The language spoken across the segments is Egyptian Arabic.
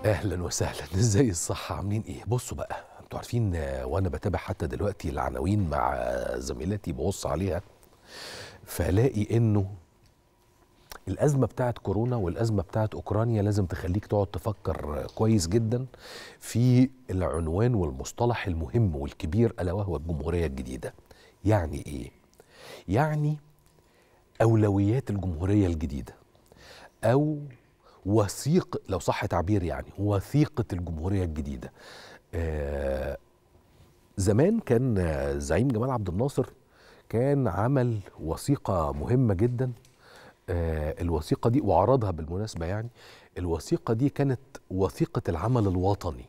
اهلا وسهلا ازاي الصحه عاملين ايه بصوا بقى انتوا عارفين آه، وانا بتابع حتى دلوقتي العناوين مع آه، زميلاتي ببص عليها فالاقي انه الازمه بتاعت كورونا والازمه بتاعت اوكرانيا لازم تخليك تقعد تفكر آه، كويس جدا في العنوان والمصطلح المهم والكبير الا وهو الجمهوريه الجديده يعني ايه يعني اولويات الجمهوريه الجديده او وثيق لو صح تعبير يعني وثيقه الجمهوريه الجديده آه زمان كان آه، الزعيم جمال عبد الناصر كان عمل وثيقه مهمه جدا آه الوثيقه دي وعرضها بالمناسبه يعني الوثيقه دي كانت وثيقه العمل الوطني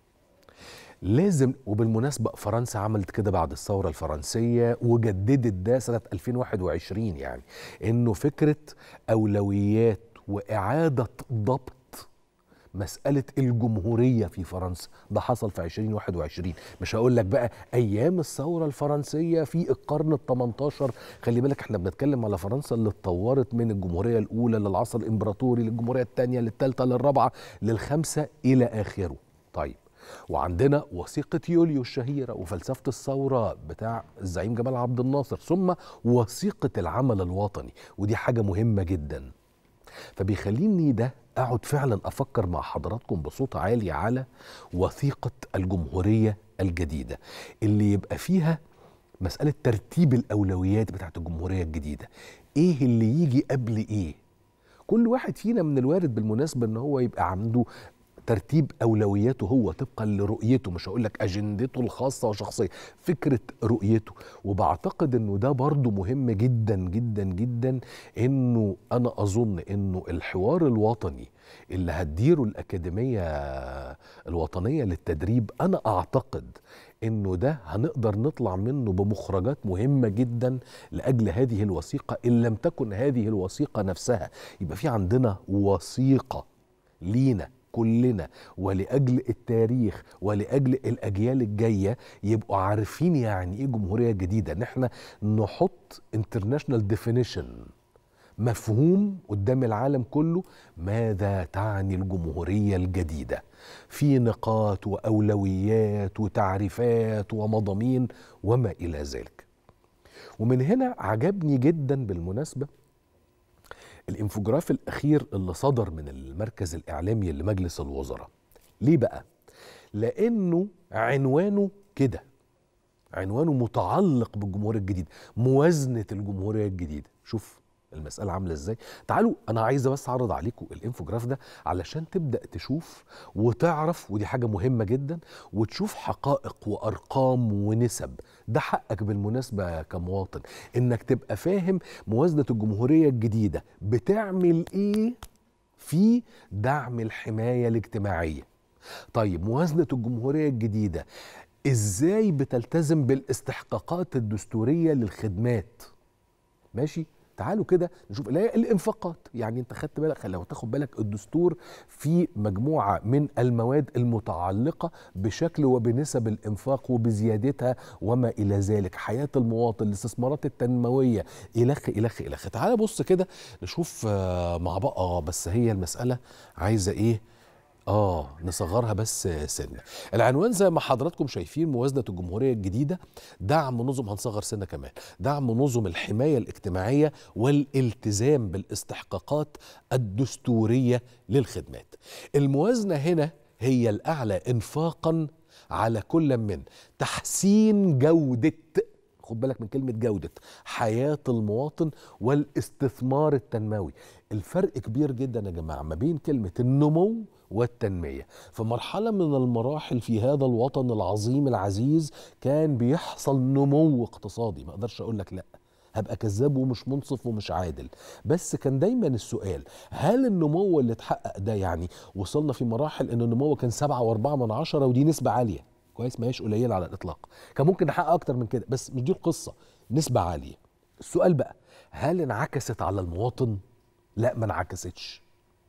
لازم وبالمناسبة فرنسا عملت كده بعد الثورة الفرنسية وجددت ده سنة 2021 يعني إنه فكرة أولويات وإعادة ضبط مسألة الجمهورية في فرنسا ده حصل في 2021 مش هقول لك بقى أيام الثورة الفرنسية في القرن ال 18 خلي بالك احنا بنتكلم على فرنسا اللي اتطورت من الجمهورية الأولى للعصر الإمبراطوري للجمهورية الثانية للثالثة للرابعة للخامسة إلى آخره طيب وعندنا وثيقة يوليو الشهيرة وفلسفة الثورة بتاع الزعيم جمال عبد الناصر ثم وثيقة العمل الوطني ودي حاجة مهمة جدا فبيخليني ده اقعد فعلا افكر مع حضراتكم بصوت عالي على وثيقه الجمهوريه الجديده اللي يبقى فيها مساله ترتيب الاولويات بتاعت الجمهوريه الجديده ايه اللي يجي قبل ايه كل واحد فينا من الوارد بالمناسبه ان هو يبقى عنده ترتيب اولوياته هو طبقا لرؤيته مش هقول لك اجندته الخاصه وشخصيه فكره رؤيته وبعتقد انه ده برضو مهم جدا جدا جدا انه انا اظن انه الحوار الوطني اللي هتديره الاكاديميه الوطنيه للتدريب انا اعتقد انه ده هنقدر نطلع منه بمخرجات مهمه جدا لاجل هذه الوثيقه ان لم تكن هذه الوثيقه نفسها يبقى في عندنا وثيقه لينا كلنا ولاجل التاريخ ولاجل الاجيال الجايه يبقوا عارفين يعني ايه جمهوريه جديده ان احنا نحط انترناشونال ديفينيشن مفهوم قدام العالم كله ماذا تعني الجمهوريه الجديده في نقاط واولويات وتعريفات ومضامين وما الى ذلك ومن هنا عجبني جدا بالمناسبه الانفوجراف الاخير اللي صدر من المركز الاعلامي لمجلس الوزراء ليه بقى لانه عنوانه كده عنوانه متعلق بالجمهوريه الجديده موازنه الجمهوريه الجديده شوف المسألة عاملة ازاي؟ تعالوا أنا عايزة بس أعرض عليكم الانفوجراف ده علشان تبدأ تشوف وتعرف ودي حاجة مهمة جدا وتشوف حقائق وأرقام ونسب ده حقك بالمناسبة كمواطن إنك تبقى فاهم موازنة الجمهورية الجديدة بتعمل إيه في دعم الحماية الاجتماعية طيب موازنة الجمهورية الجديدة إزاي بتلتزم بالاستحقاقات الدستورية للخدمات ماشي تعالوا كده نشوف اللي هي الانفاقات يعني انت خدت بالك لو تاخد بالك الدستور في مجموعه من المواد المتعلقه بشكل وبنسب الانفاق وبزيادتها وما الى ذلك حياه المواطن الاستثمارات التنمويه الخ الخ الخ تعالى بص كده نشوف آه، مع بقى اه بس هي المساله عايزه ايه اه نصغرها بس سنه العنوان زي ما حضراتكم شايفين موازنه الجمهوريه الجديده دعم نظم هنصغر سنه كمان دعم نظم الحمايه الاجتماعيه والالتزام بالاستحقاقات الدستوريه للخدمات الموازنه هنا هي الاعلى انفاقا على كل من تحسين جوده خد بالك من كلمة جودة حياة المواطن والاستثمار التنموي الفرق كبير جدا يا جماعة ما بين كلمة النمو والتنمية في مرحلة من المراحل في هذا الوطن العظيم العزيز كان بيحصل نمو اقتصادي ما اقدرش اقول لك لا هبقى كذاب ومش منصف ومش عادل بس كان دايما السؤال هل النمو اللي اتحقق ده يعني وصلنا في مراحل ان النمو كان سبعة واربعة من عشرة ودي نسبة عالية كويس ما هيش قليلة على الاطلاق كان ممكن نحقق اكتر من كده بس مش دي القصة نسبة عالية السؤال بقى هل انعكست على المواطن لا ما انعكستش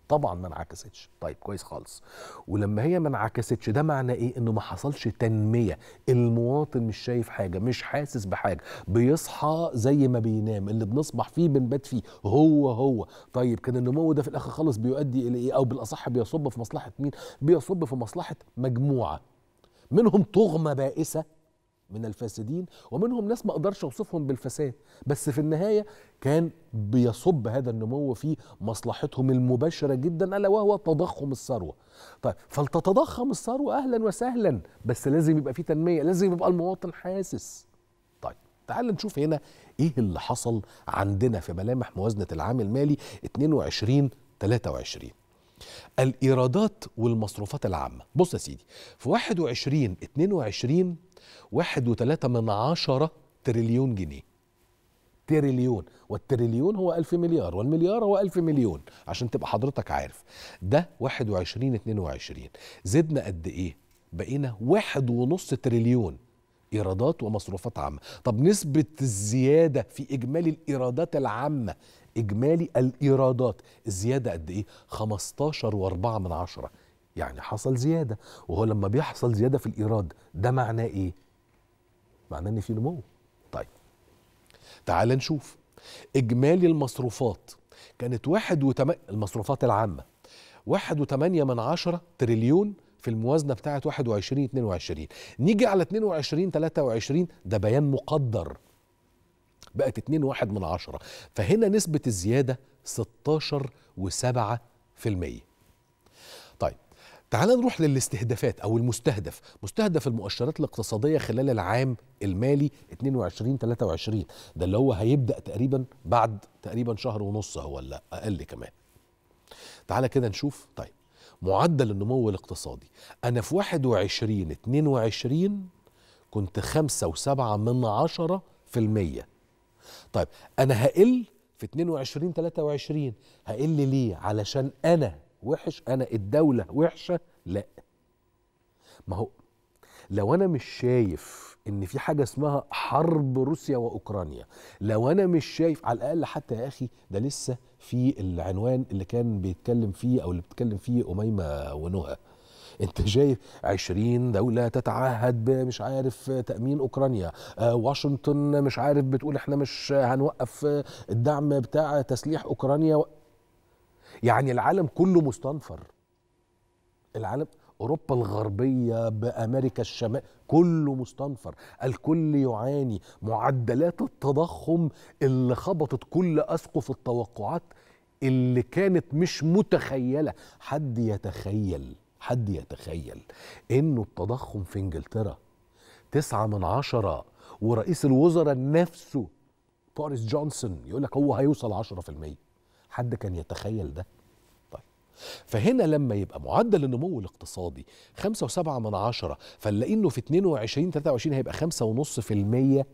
طبعا ما انعكستش طيب كويس خالص ولما هي ما انعكستش ده معناه ايه انه ما حصلش تنميه المواطن مش شايف حاجه مش حاسس بحاجه بيصحى زي ما بينام اللي بنصبح فيه بنبات فيه هو هو طيب كان النمو ده في الاخر خالص بيؤدي الى ايه او بالاصح بيصب في مصلحه مين بيصب في مصلحه مجموعه منهم طغمه بائسه من الفاسدين ومنهم ناس ما اقدرش اوصفهم بالفساد بس في النهايه كان بيصب هذا النمو في مصلحتهم المباشره جدا الا وهو تضخم الثروه طيب فلتتضخم الثروه اهلا وسهلا بس لازم يبقى في تنميه لازم يبقى المواطن حاسس طيب تعال نشوف هنا ايه اللي حصل عندنا في ملامح موازنه العام المالي 22 23 الايرادات والمصروفات العامه بص يا سيدي في 21 22 واحد وثلاثة من عشرة تريليون جنيه تريليون والتريليون هو ألف مليار والمليار هو ألف مليون عشان تبقى حضرتك عارف ده واحد وعشرين اتنين وعشرين زدنا قد إيه بقينا واحد ونص تريليون إيرادات ومصروفات عامة طب نسبة الزيادة في إجمالي الإيرادات العامة إجمالي الإيرادات الزيادة قد إيه 15 وأربعة من عشرة يعني حصل زيادة وهو لما بيحصل زيادة في الإيراد ده معناه إيه معناه إن في نمو طيب تعال نشوف إجمالي المصروفات كانت واحد وتم... المصروفات العامة واحد وتمانية من عشرة تريليون في الموازنة بتاعة 21 22 نيجي على 22 23 ده بيان مقدر بقت 2 واحد من عشرة فهنا نسبة الزيادة 16 وسبعة في المية طيب تعال نروح للاستهدافات او المستهدف مستهدف المؤشرات الاقتصاديه خلال العام المالي 22 23 ده اللي هو هيبدا تقريبا بعد تقريبا شهر ونص هو ولا اقل كمان تعال كده نشوف طيب معدل النمو الاقتصادي انا في 21 22 كنت خمسة وسبعة من عشرة في المية طيب أنا هقل في 22 23 هقل ليه علشان أنا وحش انا الدوله وحشه لا ما هو لو انا مش شايف ان في حاجه اسمها حرب روسيا واوكرانيا لو انا مش شايف على الاقل حتى يا اخي ده لسه في العنوان اللي كان بيتكلم فيه او اللي بتتكلم فيه اميمه ونهى انت شايف 20 دولة تتعهد بمش عارف تأمين أوكرانيا آه واشنطن مش عارف بتقول احنا مش هنوقف الدعم بتاع تسليح أوكرانيا يعني العالم كله مستنفر العالم اوروبا الغربيه بامريكا الشمال كله مستنفر الكل يعاني معدلات التضخم اللي خبطت كل اسقف التوقعات اللي كانت مش متخيله حد يتخيل حد يتخيل انه التضخم في انجلترا تسعة من عشرة ورئيس الوزراء نفسه بوريس جونسون يقول لك هو هيوصل عشرة في المية حد كان يتخيل ده طيب فهنا لما يبقى معدل النمو الاقتصادي خمسة وسبعة من عشرة فنلاقي انه في 22 23 هيبقى خمسة ونص في المية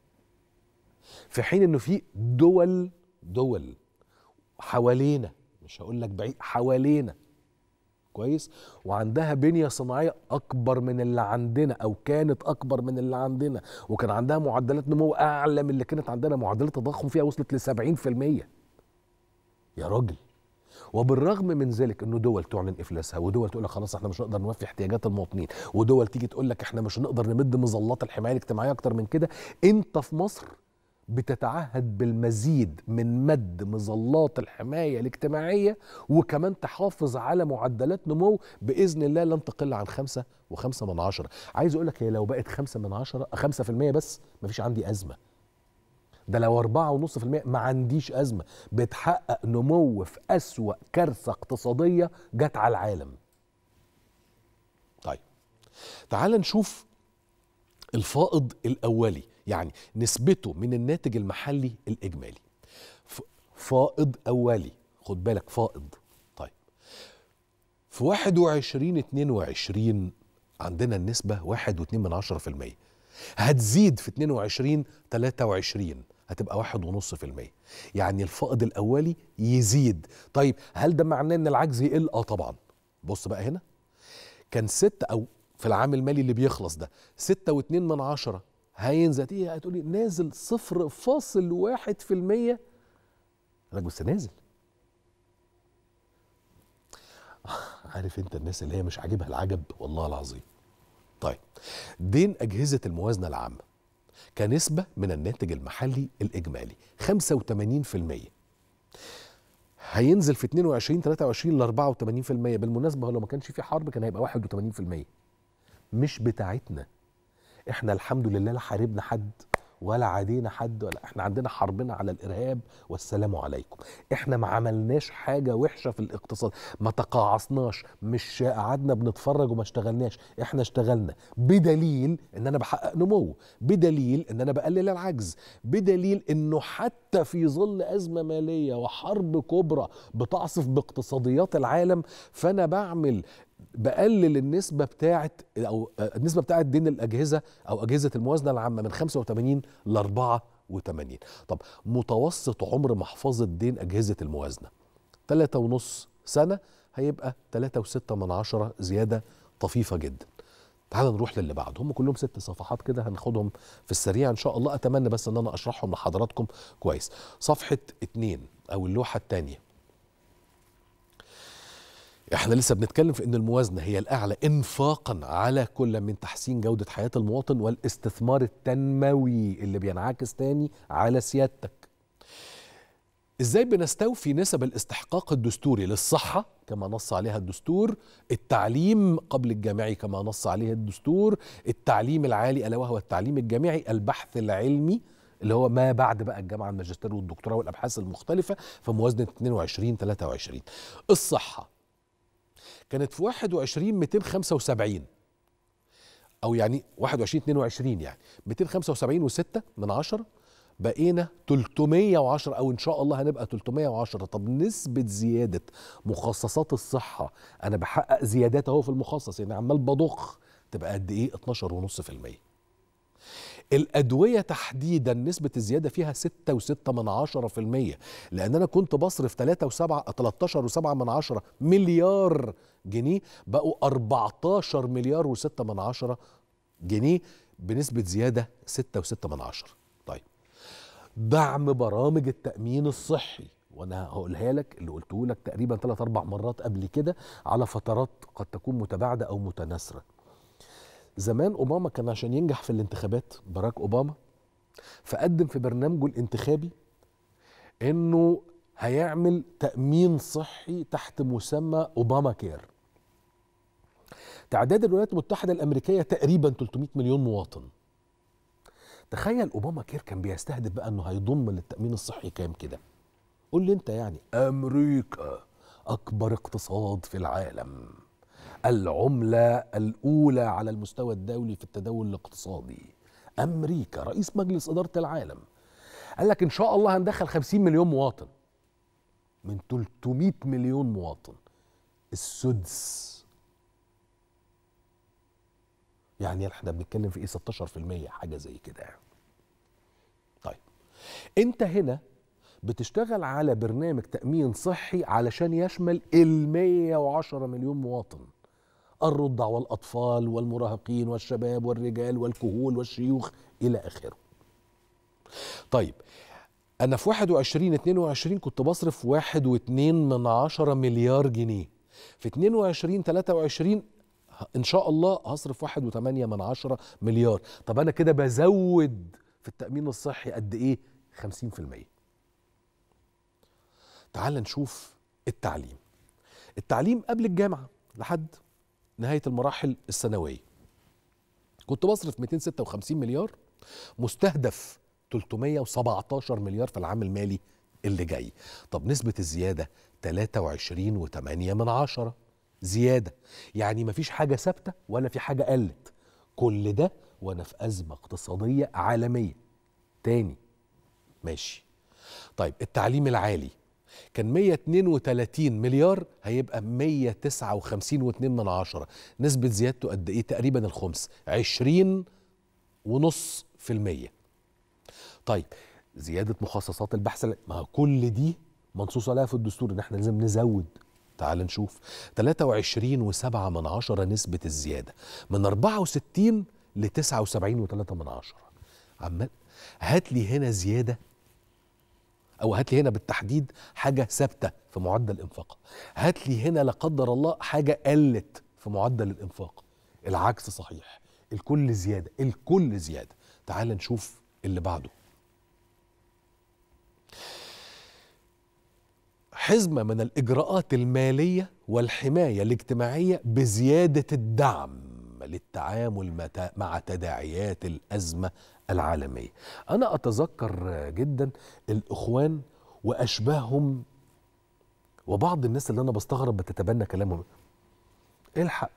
في حين انه في دول دول حوالينا مش هقول لك بعيد حوالينا كويس وعندها بنية صناعية أكبر من اللي عندنا أو كانت أكبر من اللي عندنا وكان عندها معدلات نمو أعلى من اللي كانت عندنا معدلات تضخم فيها وصلت لسبعين في المية يا راجل وبالرغم من ذلك انه دول تعلن افلاسها ودول تقول لك خلاص احنا مش هنقدر نوفي احتياجات المواطنين ودول تيجي تقول لك احنا مش هنقدر نمد مظلات الحمايه الاجتماعيه اكتر من كده انت في مصر بتتعهد بالمزيد من مد مظلات الحماية الاجتماعية وكمان تحافظ على معدلات نمو بإذن الله لن تقل عن خمسة وخمسة من عشرة عايز أقول لك هي لو بقت خمسة من عشرة خمسة في المية بس مفيش عندي أزمة ده لو أربعة ونص في المية ما عنديش أزمة بتحقق نمو في أسوأ كارثة اقتصادية جت على العالم طيب تعال نشوف الفائض الأولي يعني نسبته من الناتج المحلي الإجمالي فائض أولي خد بالك فائض طيب في 21 22 عندنا النسبة واحد واتنين من عشرة في المية هتزيد في 22 23 هتبقى واحد ونص في المية يعني الفائض الأولي يزيد طيب هل ده معناه إن العجز يقل؟ آه طبعا بص بقى هنا كان ستة أو في العام المالي اللي بيخلص ده ستة واتنين من عشرة هينزل ايه هتقولي نازل صفر فاصل واحد في المية لك بس نازل عارف انت الناس اللي هي مش عاجبها العجب والله العظيم طيب دين أجهزة الموازنة العامة كنسبة من الناتج المحلي الإجمالي 85% هينزل في 22 23 ل 84% بالمناسبة هو لو ما كانش في حرب كان هيبقى 81% مش بتاعتنا احنا الحمد لله لا حاربنا حد ولا عادينا حد ولا احنا عندنا حربنا على الارهاب والسلام عليكم احنا ما عملناش حاجه وحشه في الاقتصاد ما تقاعصناش مش قعدنا بنتفرج وما اشتغلناش احنا اشتغلنا بدليل ان انا بحقق نمو بدليل ان انا بقلل العجز بدليل انه حتى في ظل ازمه ماليه وحرب كبرى بتعصف باقتصاديات العالم فانا بعمل بقلل النسبة بتاعت أو النسبة بتاعت دين الأجهزة أو أجهزة الموازنة العامة من 85 ل 84 طب متوسط عمر محفظة دين أجهزة الموازنة ثلاثة ونص سنة هيبقى ثلاثة وستة من عشرة زيادة طفيفة جدا تعال نروح للي بعده هم كلهم ست صفحات كده هناخدهم في السريع ان شاء الله اتمنى بس ان انا اشرحهم لحضراتكم كويس صفحة اتنين او اللوحة الثانية احنا لسه بنتكلم في ان الموازنه هي الاعلى انفاقا على كل من تحسين جوده حياه المواطن والاستثمار التنموي اللي بينعكس تاني على سيادتك ازاي بنستوفي نسب الاستحقاق الدستوري للصحه كما نص عليها الدستور التعليم قبل الجامعي كما نص عليه الدستور التعليم العالي الا وهو التعليم الجامعي البحث العلمي اللي هو ما بعد بقى الجامعه الماجستير والدكتوراه والابحاث المختلفه في موازنه 22 23 الصحه كانت في 21 275 او يعني 21 22 يعني 275 و6 من عشرة بقينا 310 او ان شاء الله هنبقى 310 طب نسبة زيادة مخصصات الصحة انا بحقق زيادات اهو في المخصص يعني عمال بضخ تبقى قد ايه 12.5% الأدوية تحديدا نسبة الزيادة فيها 6.6 من عشرة في المية لأن أنا كنت بصرف 3 و7 13 و7 من عشرة مليار جنيه بقوا 14 مليار و6 من عشرة جنيه بنسبة زيادة 6.6 من عشرة طيب دعم برامج التأمين الصحي وانا هقولها لك اللي قلته لك تقريبا ثلاث اربع مرات قبل كده على فترات قد تكون متباعده او متناثره زمان اوباما كان عشان ينجح في الانتخابات باراك اوباما فقدم في برنامجه الانتخابي انه هيعمل تامين صحي تحت مسمى اوباما كير تعداد الولايات المتحده الامريكيه تقريبا 300 مليون مواطن تخيل اوباما كير كان بيستهدف بقى انه هيضم للتامين الصحي كام كده قول لي انت يعني امريكا اكبر اقتصاد في العالم العملة الأولى على المستوى الدولي في التداول الاقتصادي أمريكا رئيس مجلس إدارة العالم قال لك إن شاء الله هندخل 50 مليون مواطن من 300 مليون مواطن السدس يعني احنا بنتكلم في ايه 16% حاجة زي كده يعني. طيب انت هنا بتشتغل على برنامج تأمين صحي علشان يشمل ال 110 مليون مواطن الرضع والأطفال والمراهقين والشباب والرجال والكهول والشيوخ إلى آخره طيب أنا في 21 22 كنت بصرف واحد واتنين من عشرة مليار جنيه في 22 23 إن شاء الله هصرف واحد وثمانية من عشرة مليار طب أنا كده بزود في التأمين الصحي قد إيه 50% تعال نشوف التعليم التعليم قبل الجامعة لحد نهاية المراحل الثانوية كنت بصرف 256 مليار مستهدف 317 مليار في العام المالي اللي جاي طب نسبة الزيادة 23 و8 من عشرة زيادة يعني مفيش حاجة ثابتة ولا في حاجة قلت كل ده وانا في أزمة اقتصادية عالمية تاني ماشي طيب التعليم العالي كان 132 مليار هيبقى 159 و2 من عشرة نسبة زيادته قد ايه تقريبا الخمس 20 ونص في المية طيب زيادة مخصصات البحث ما كل دي منصوص عليها في الدستور ان احنا لازم نزود تعال نشوف 23 و7 من عشرة نسبة الزيادة من 64 ل 79 و3 من عشرة عمال هات لي هنا زيادة او هات لي هنا بالتحديد حاجه ثابته في معدل انفاقها هات لي هنا لا قدر الله حاجه قلت في معدل الانفاق العكس صحيح الكل زياده الكل زياده تعال نشوف اللي بعده حزمه من الاجراءات الماليه والحمايه الاجتماعيه بزياده الدعم للتعامل مع تداعيات الازمه العالميه. انا اتذكر جدا الاخوان واشباههم وبعض الناس اللي انا بستغرب بتتبنى كلامهم الحق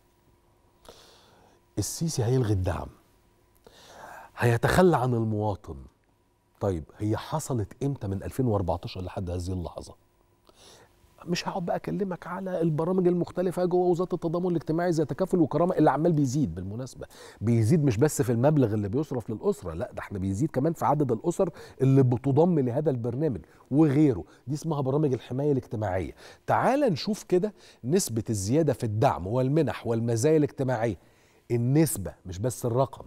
السيسي هيلغي الدعم هيتخلى عن المواطن طيب هي حصلت امتى من 2014 لحد هذه اللحظه مش هقعد بقى اكلمك على البرامج المختلفه جوه وزاره التضامن الاجتماعي زي تكافل وكرامه اللي عمال بيزيد بالمناسبه بيزيد مش بس في المبلغ اللي بيصرف للاسره لا ده احنا بيزيد كمان في عدد الاسر اللي بتضم لهذا البرنامج وغيره دي اسمها برامج الحمايه الاجتماعيه تعال نشوف كده نسبه الزياده في الدعم والمنح والمزايا الاجتماعيه النسبه مش بس الرقم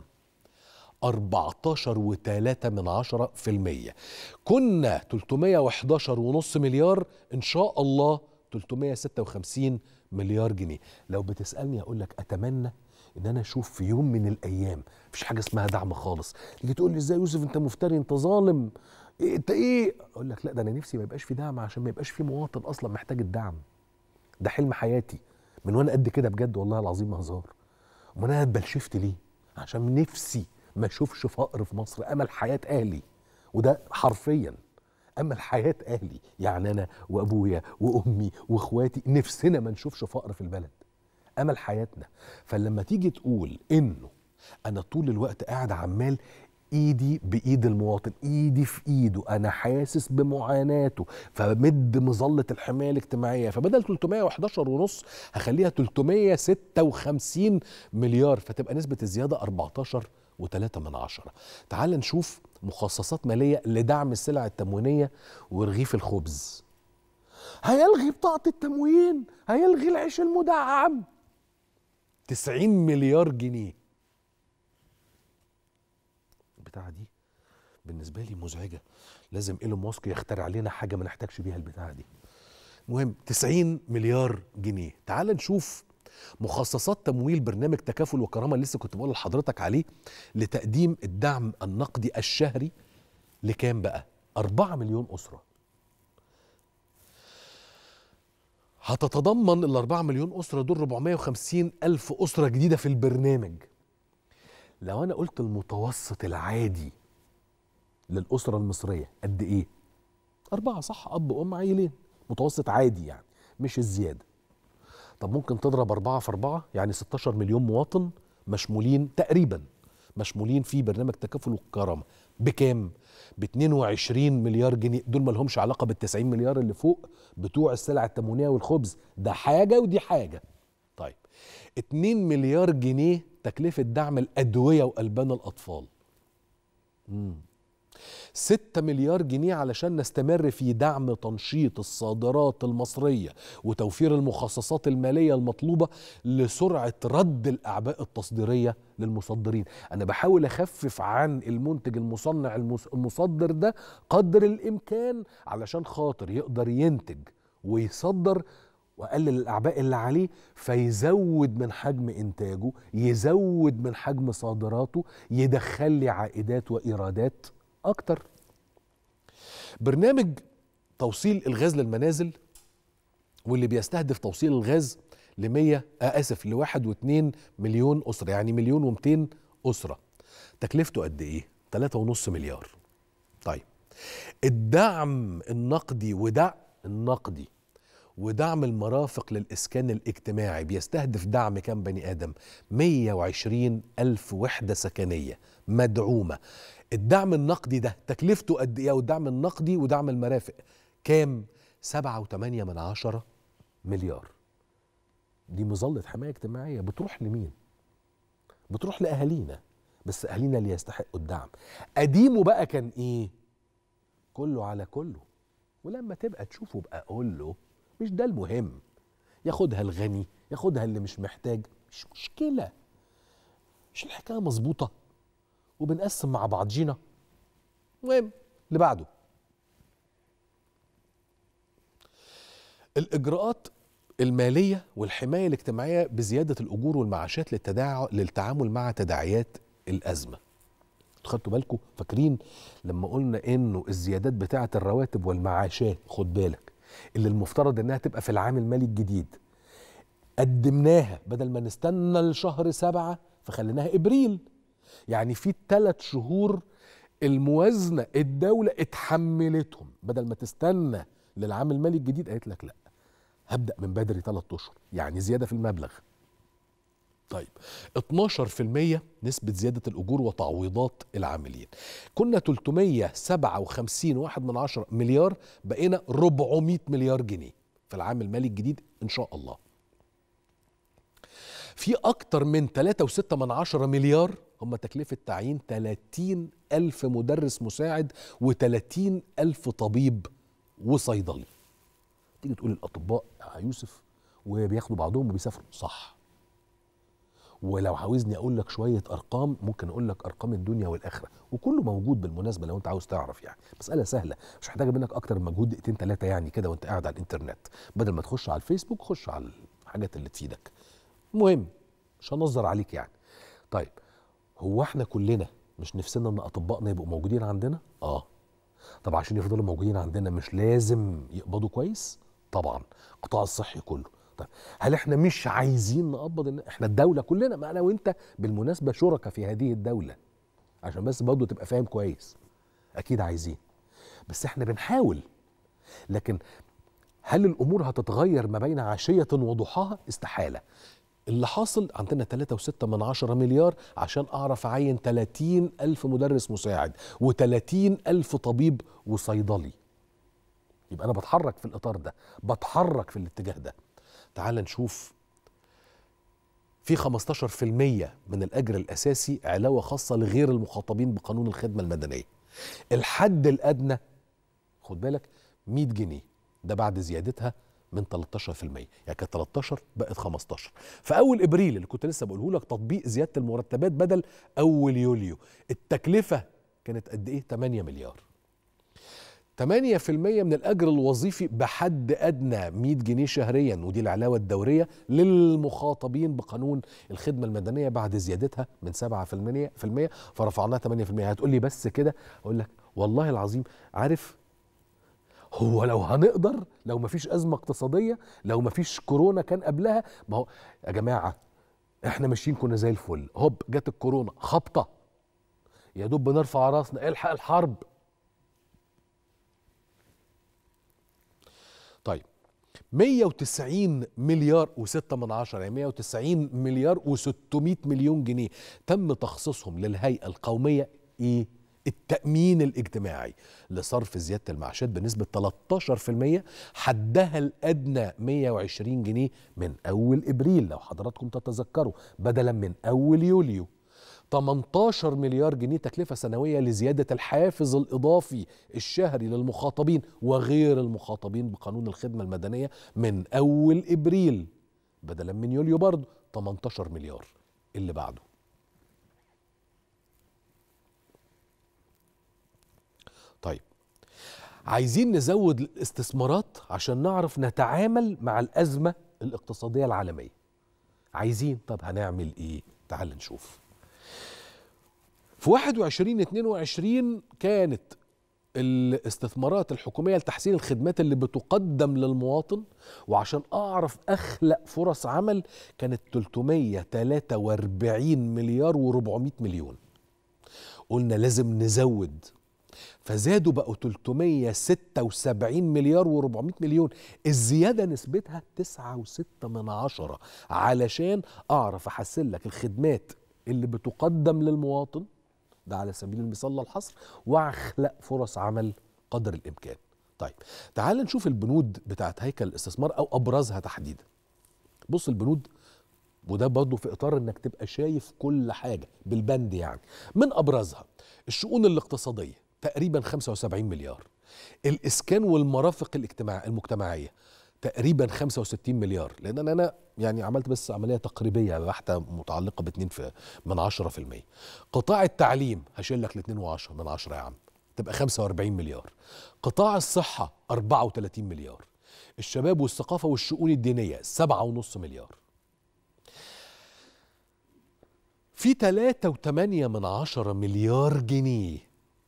14 و3 من عشرة في المية كنا 311 ونص مليار إن شاء الله 356 مليار جنيه لو بتسألني أقول لك أتمنى ان انا اشوف في يوم من الايام مفيش حاجه اسمها دعم خالص تيجي تقول لي ازاي يوسف انت مفتري انت ظالم إيه انت ايه اقول لك لا ده انا نفسي ما يبقاش في دعم عشان ما يبقاش في مواطن اصلا محتاج الدعم ده حلم حياتي من وانا قد كده بجد والله العظيم ما هزار امال انا اتبلشفت ليه عشان نفسي ما اشوفش فقر في مصر امل حياه اهلي وده حرفيا امل حياه اهلي يعني انا وابويا وامي واخواتي نفسنا ما نشوفش فقر في البلد امل حياتنا فلما تيجي تقول انه انا طول الوقت قاعد عمال ايدي بايد المواطن ايدي في ايده انا حاسس بمعاناته فمد مظله الحمايه الاجتماعيه فبدل 311 ونص هخليها 356 مليار فتبقى نسبه الزياده 14 وثلاثة من عشرة تعال نشوف مخصصات مالية لدعم السلع التموينية ورغيف الخبز هيلغي بطاقة التموين هيلغي العيش المدعم 90 مليار جنيه البتاعة دي بالنسبة لي مزعجة لازم ايلون ماسك يخترع لنا حاجة ما نحتاجش بيها البتاعة دي مهم 90 مليار جنيه تعال نشوف مخصصات تمويل برنامج تكافل وكرامه اللي لسه كنت بقول لحضرتك عليه لتقديم الدعم النقدي الشهري لكام بقى؟ 4 مليون اسره. هتتضمن ال 4 مليون اسره دول 450 الف اسره جديده في البرنامج. لو انا قلت المتوسط العادي للاسره المصريه قد ايه؟ أربعة صح أب وأم عيلين متوسط عادي يعني مش الزيادة طب ممكن تضرب أربعة في أربعة يعني 16 مليون مواطن مشمولين تقريبا مشمولين في برنامج تكافل والكرامة بكام؟ ب 22 مليار جنيه دول ما لهمش علاقة بال 90 مليار اللي فوق بتوع السلع التموينية والخبز ده حاجة ودي حاجة طيب 2 مليار جنيه تكلفة دعم الأدوية وألبان الأطفال مم. 6 مليار جنيه علشان نستمر في دعم تنشيط الصادرات المصرية وتوفير المخصصات المالية المطلوبة لسرعة رد الأعباء التصديرية للمصدرين أنا بحاول أخفف عن المنتج المصنع المصدر ده قدر الإمكان علشان خاطر يقدر ينتج ويصدر وقلل الاعباء اللي عليه فيزود من حجم انتاجه يزود من حجم صادراته يدخل لي عائدات وايرادات اكتر برنامج توصيل الغاز للمنازل واللي بيستهدف توصيل الغاز ل 100 آه اسف ل 1.2 مليون اسره يعني مليون و200 اسره تكلفته قد ايه 3.5 مليار طيب الدعم النقدي ودعم النقدي ودعم المرافق للإسكان الاجتماعي بيستهدف دعم كام بني آدم 120 ألف وحدة سكنية مدعومة الدعم النقدي ده تكلفته قد ايه والدعم النقدي ودعم المرافق كام سبعة وثمانية من عشرة مليار دي مظلة حماية اجتماعية بتروح لمين بتروح لأهالينا بس أهالينا اللي يستحقوا الدعم قديمه بقى كان ايه كله على كله ولما تبقى تشوفه بقى قول له مش ده المهم ياخدها الغني ياخدها اللي مش محتاج مش مشكلة مش الحكاية مظبوطة وبنقسم مع بعضينا المهم اللي بعده الاجراءات الماليه والحمايه الاجتماعيه بزياده الاجور والمعاشات للتداع... للتعامل مع تداعيات الازمه خدتوا بالكم فاكرين لما قلنا انه الزيادات بتاعه الرواتب والمعاشات خد بالك اللي المفترض انها تبقى في العام المالي الجديد قدمناها بدل ما نستنى لشهر سبعة فخليناها ابريل يعني في ثلاث شهور الموازنه الدوله اتحملتهم بدل ما تستنى للعام المالي الجديد قالت لك لا هبدا من بدري ثلاث اشهر يعني زياده في المبلغ طيب 12% نسبة زيادة الأجور وتعويضات العاملين كنا 357 واحد من عشرة مليار بقينا 400 مليار جنيه في العام المالي الجديد إن شاء الله في أكتر من 3.6 من عشرة مليار هم تكلفة تعيين 30 ألف مدرس مساعد و30 ألف طبيب وصيدلي تيجي تقول الأطباء يا يوسف وبياخدوا بعضهم وبيسافروا صح ولو عاوزني اقول لك شويه ارقام ممكن اقول لك ارقام الدنيا والاخره وكله موجود بالمناسبه لو انت عاوز تعرف يعني مساله سهله مش محتاجه منك اكتر من مجهود دقيقتين ثلاثه يعني كده وانت قاعد على الانترنت بدل ما تخش على الفيسبوك خش على الحاجات اللي تفيدك المهم مش هنظر عليك يعني طيب هو احنا كلنا مش نفسنا ان اطبائنا يبقوا موجودين عندنا اه طب عشان يفضلوا موجودين عندنا مش لازم يقبضوا كويس طبعا القطاع الصحي كله طيب هل احنا مش عايزين نقبض الناس؟ احنا الدوله كلنا ما انا وانت بالمناسبه شركاء في هذه الدوله عشان بس برضه تبقى فاهم كويس اكيد عايزين بس احنا بنحاول لكن هل الامور هتتغير ما بين عشيه وضحاها استحاله اللي حاصل عندنا 3.6 من عشرة مليار عشان أعرف أعين 30 ألف مدرس مساعد و30 ألف طبيب وصيدلي يبقى أنا بتحرك في الإطار ده بتحرك في الاتجاه ده تعال نشوف في 15% من الأجر الأساسي علاوة خاصة لغير المخاطبين بقانون الخدمة المدنية الحد الأدنى خد بالك 100 جنيه ده بعد زيادتها من 13% يعني كانت 13 بقت 15 في اول ابريل اللي كنت لسه بقوله لك تطبيق زياده المرتبات بدل اول يوليو التكلفه كانت قد ايه 8 مليار 8% من الاجر الوظيفي بحد ادنى 100 جنيه شهريا ودي العلاوه الدوريه للمخاطبين بقانون الخدمه المدنيه بعد زيادتها من 7% فرفعناها 8% هتقول لي بس كده اقول لك والله العظيم عارف هو لو هنقدر لو مفيش ازمه اقتصاديه لو مفيش كورونا كان قبلها ما هو يا جماعه احنا ماشيين كنا زي الفل هوب جت الكورونا خبطه يا دوب بنرفع راسنا الحق الحرب طيب 190 مليار و6 من عشرة يعني 190 مليار و600 مليون جنيه تم تخصيصهم للهيئة القومية ايه التأمين الاجتماعي لصرف زيادة المعاشات بنسبة 13% حدها الأدنى 120 جنيه من أول إبريل لو حضراتكم تتذكروا بدلا من أول يوليو 18 مليار جنيه تكلفة سنوية لزيادة الحافز الإضافي الشهري للمخاطبين وغير المخاطبين بقانون الخدمة المدنية من أول إبريل بدلا من يوليو برضه 18 مليار اللي بعده طيب عايزين نزود الاستثمارات عشان نعرف نتعامل مع الأزمة الاقتصادية العالمية عايزين طب هنعمل ايه تعال نشوف في 21 22 كانت الاستثمارات الحكومية لتحسين الخدمات اللي بتقدم للمواطن وعشان أعرف أخلق فرص عمل كانت 343 مليار و400 مليون قلنا لازم نزود فزادوا بقوا 376 مليار و400 مليون الزيادة نسبتها 9.6 من عشرة علشان أعرف أحسن لك الخدمات اللي بتقدم للمواطن ده على سبيل المثال لا الحصر واخلق فرص عمل قدر الامكان طيب تعال نشوف البنود بتاعت هيكل الاستثمار او ابرزها تحديدا بص البنود وده برضه في اطار انك تبقى شايف كل حاجه بالبند يعني من ابرزها الشؤون الاقتصاديه تقريبا 75 مليار الاسكان والمرافق الاجتماع المجتمعيه تقريبا 65 مليار لان انا يعني عملت بس عمليه تقريبيه بحته متعلقه ب 2 في من 10% قطاع التعليم هشيل لك ل 2 من 10 يا عم تبقى 45 مليار قطاع الصحه 34 مليار الشباب والثقافة والشؤون الدينية سبعة ونص مليار في تلاتة وتمانية من عشرة مليار جنيه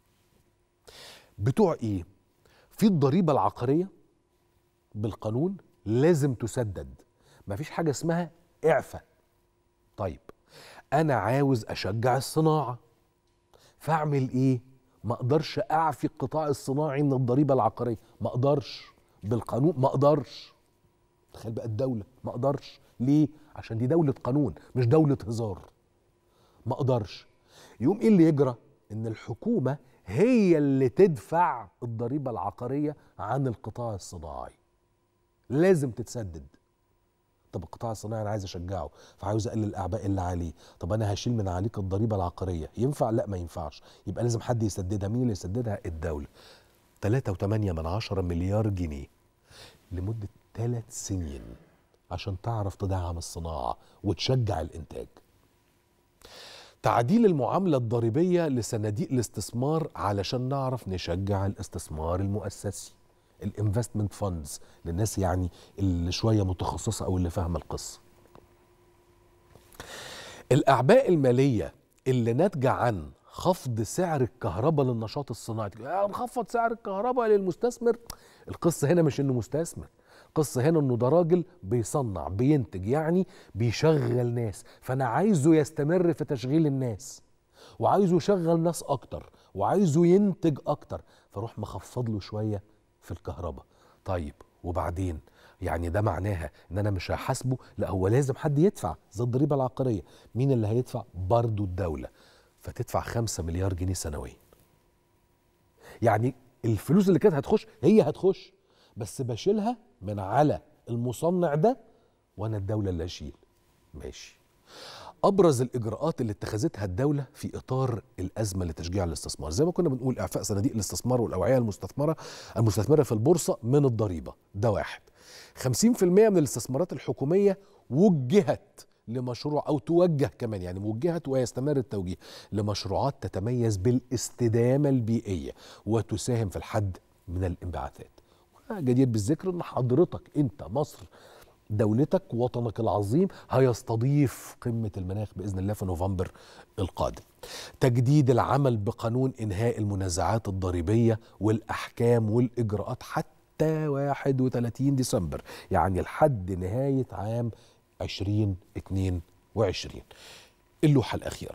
بتوع ايه في الضريبة العقارية بالقانون لازم تسدد مفيش حاجة اسمها اعفى طيب انا عاوز اشجع الصناعة فاعمل ايه ما اقدرش اعفي القطاع الصناعي من الضريبة العقارية ما اقدرش بالقانون ما اقدرش تخيل بقى الدولة ما اقدرش ليه عشان دي دولة قانون مش دولة هزار ما اقدرش يقوم ايه اللي يجرى ان الحكومة هي اللي تدفع الضريبة العقارية عن القطاع الصناعي لازم تتسدد طب القطاع الصناعي انا عايز اشجعه فعاوز اقلل الاعباء اللي عليه طب انا هشيل من عليك الضريبه العقاريه ينفع لا ما ينفعش يبقى لازم حد يسددها مين اللي يسددها الدوله 3.8 من عشرة مليار جنيه لمده ثلاث سنين عشان تعرف تدعم الصناعه وتشجع الانتاج تعديل المعاملة الضريبية لصناديق الاستثمار علشان نعرف نشجع الاستثمار المؤسسي الانفستمنت فاندز للناس يعني اللي شويه متخصصه او اللي فاهمه القصه الاعباء الماليه اللي ناتجه عن خفض سعر الكهرباء للنشاط الصناعي نخفض سعر الكهرباء للمستثمر القصه هنا مش انه مستثمر القصة هنا انه ده راجل بيصنع بينتج يعني بيشغل ناس فانا عايزه يستمر في تشغيل الناس وعايزه يشغل ناس اكتر وعايزه ينتج اكتر فاروح مخفض له شويه في الكهرباء طيب وبعدين يعني ده معناها ان انا مش هحاسبه لا هو لازم حد يدفع زي الضريبه العقاريه مين اللي هيدفع برضه الدوله فتدفع خمسة مليار جنيه سنويا يعني الفلوس اللي كانت هتخش هي هتخش بس بشيلها من على المصنع ده وانا الدوله اللي اشيل ماشي ابرز الاجراءات اللي اتخذتها الدوله في اطار الازمه لتشجيع الاستثمار زي ما كنا بنقول اعفاء صناديق الاستثمار والاوعيه المستثمره المستثمره في البورصه من الضريبه ده واحد 50% من الاستثمارات الحكوميه وجهت لمشروع او توجه كمان يعني وجهت ويستمر التوجيه لمشروعات تتميز بالاستدامه البيئيه وتساهم في الحد من الانبعاثات جدير بالذكر ان حضرتك انت مصر دولتك وطنك العظيم هيستضيف قمة المناخ بإذن الله في نوفمبر القادم تجديد العمل بقانون إنهاء المنازعات الضريبية والأحكام والإجراءات حتى 31 ديسمبر يعني لحد نهاية عام 2022 اللوحة الأخيرة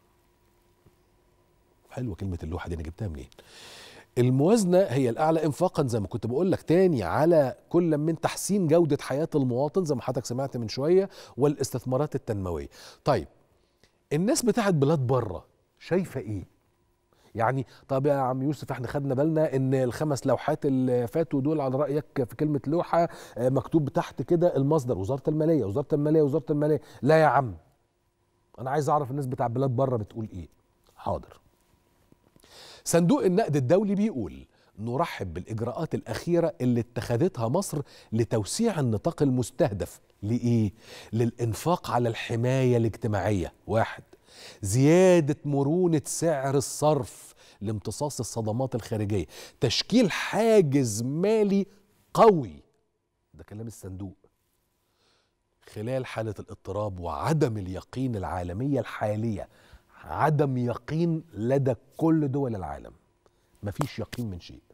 حلوة كلمة اللوحة دي أنا جبتها منين الموازنة هي الأعلى إنفاقا زي ما كنت بقول لك تاني على كل من تحسين جودة حياة المواطن زي ما حضرتك سمعت من شوية والاستثمارات التنموية طيب الناس بتاعت بلاد بره شايفة إيه؟ يعني طب يا عم يوسف احنا خدنا بالنا ان الخمس لوحات اللي فاتوا دول على رايك في كلمه لوحه مكتوب تحت كده المصدر وزاره الماليه وزاره الماليه وزاره الماليه لا يا عم انا عايز اعرف الناس بتاع بلاد بره بتقول ايه حاضر صندوق النقد الدولي بيقول نرحب بالإجراءات الأخيرة اللي اتخذتها مصر لتوسيع النطاق المستهدف لإيه؟ للإنفاق على الحماية الاجتماعية واحد زيادة مرونة سعر الصرف لامتصاص الصدمات الخارجية تشكيل حاجز مالي قوي ده كلام الصندوق خلال حالة الاضطراب وعدم اليقين العالمية الحالية عدم يقين لدى كل دول العالم مفيش يقين من شيء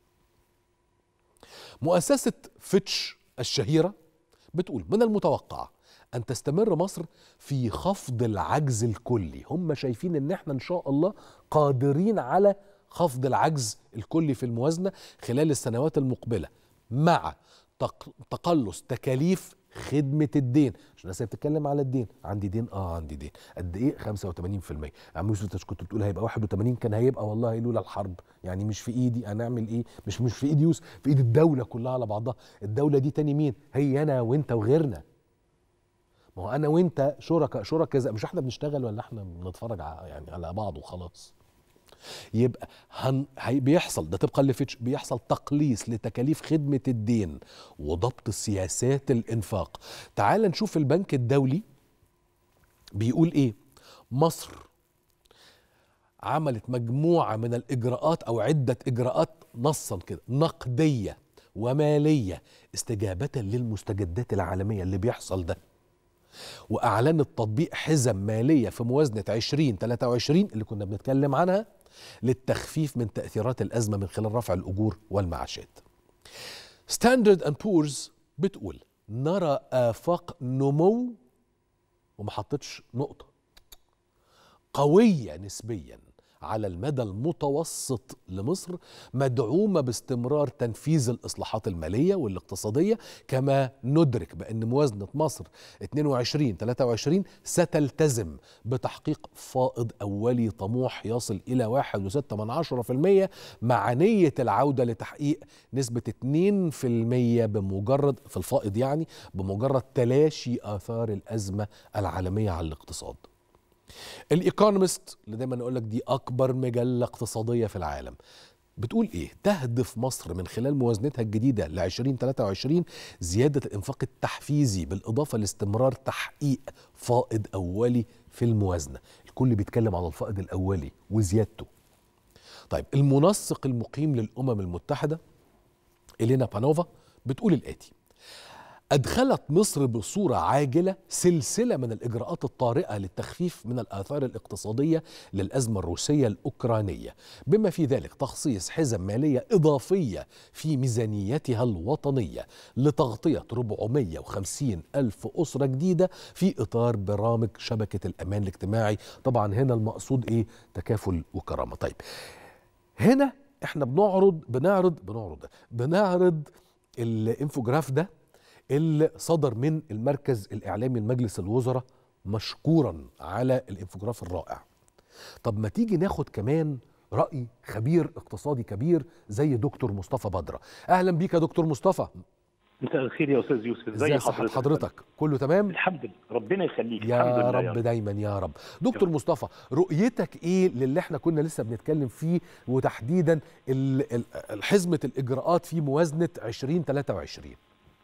مؤسسة فيتش الشهيرة بتقول من المتوقع أن تستمر مصر في خفض العجز الكلي هم شايفين أن احنا إن شاء الله قادرين على خفض العجز الكلي في الموازنة خلال السنوات المقبلة مع تقلص تكاليف خدمة الدين عشان الناس بتتكلم على الدين عندي دين اه عندي دين قد ايه 85% عم يوسف انت كنت بتقول هيبقى 81 كان هيبقى والله لولا الحرب يعني مش في ايدي انا اعمل ايه مش مش في ايدي يوسف في ايد الدولة كلها على بعضها الدولة دي تاني مين هي انا وانت وغيرنا ما هو انا وانت شركاء شركاء مش احنا بنشتغل ولا احنا بنتفرج يعني على بعض وخلاص يبقى هن... هي بيحصل ده طبقا لفيتش بيحصل تقليص لتكاليف خدمة الدين وضبط سياسات الإنفاق تعال نشوف البنك الدولي بيقول إيه مصر عملت مجموعة من الإجراءات أو عدة إجراءات نصا كده نقدية وماليه استجابه للمستجدات العالميه اللي بيحصل ده واعلنت تطبيق حزم ماليه في موازنه 2023 اللي كنا بنتكلم عنها للتخفيف من تاثيرات الازمه من خلال رفع الاجور والمعاشات. ستاندرد اند بورز بتقول نرى افاق نمو وما حطتش نقطه قويه نسبيا على المدى المتوسط لمصر مدعومه باستمرار تنفيذ الاصلاحات الماليه والاقتصاديه كما ندرك بان موازنه مصر 22 23 ستلتزم بتحقيق فائض اولي طموح يصل الى 1.6% مع نيه العوده لتحقيق نسبه 2% بمجرد في الفائض يعني بمجرد تلاشي اثار الازمه العالميه على الاقتصاد. الايكونومست اللي دايما اقول لك دي اكبر مجله اقتصاديه في العالم بتقول ايه تهدف مصر من خلال موازنتها الجديده ل 2023 زياده الانفاق التحفيزي بالاضافه لاستمرار تحقيق فائض اولي في الموازنه الكل بيتكلم على الفائض الاولي وزيادته طيب المنسق المقيم للامم المتحده إلينا بانوفا بتقول الآتي أدخلت مصر بصورة عاجلة سلسلة من الإجراءات الطارئة للتخفيف من الآثار الاقتصادية للأزمة الروسية الأوكرانية بما في ذلك تخصيص حزم مالية إضافية في ميزانيتها الوطنية لتغطية 450 ألف أسرة جديدة في إطار برامج شبكة الأمان الاجتماعي طبعا هنا المقصود إيه تكافل وكرامة طيب هنا احنا بنعرض بنعرض بنعرض بنعرض الانفوجراف ده اللي صدر من المركز الاعلامي لمجلس الوزراء مشكورا على الانفوجراف الرائع طب ما تيجي ناخد كمان راي خبير اقتصادي كبير زي دكتور مصطفى بدره اهلا بيك يا دكتور مصطفى مساء الخير يا استاذ يوسف ازي صحه حضرتك كله تمام الحمد لله ربنا يخليك يا الحمد لله رب يا رب. دايما يا رب دكتور مصطفى رؤيتك ايه للي احنا كنا لسه بنتكلم فيه وتحديدا ال- ال- حزمه الاجراءات في موازنه 2023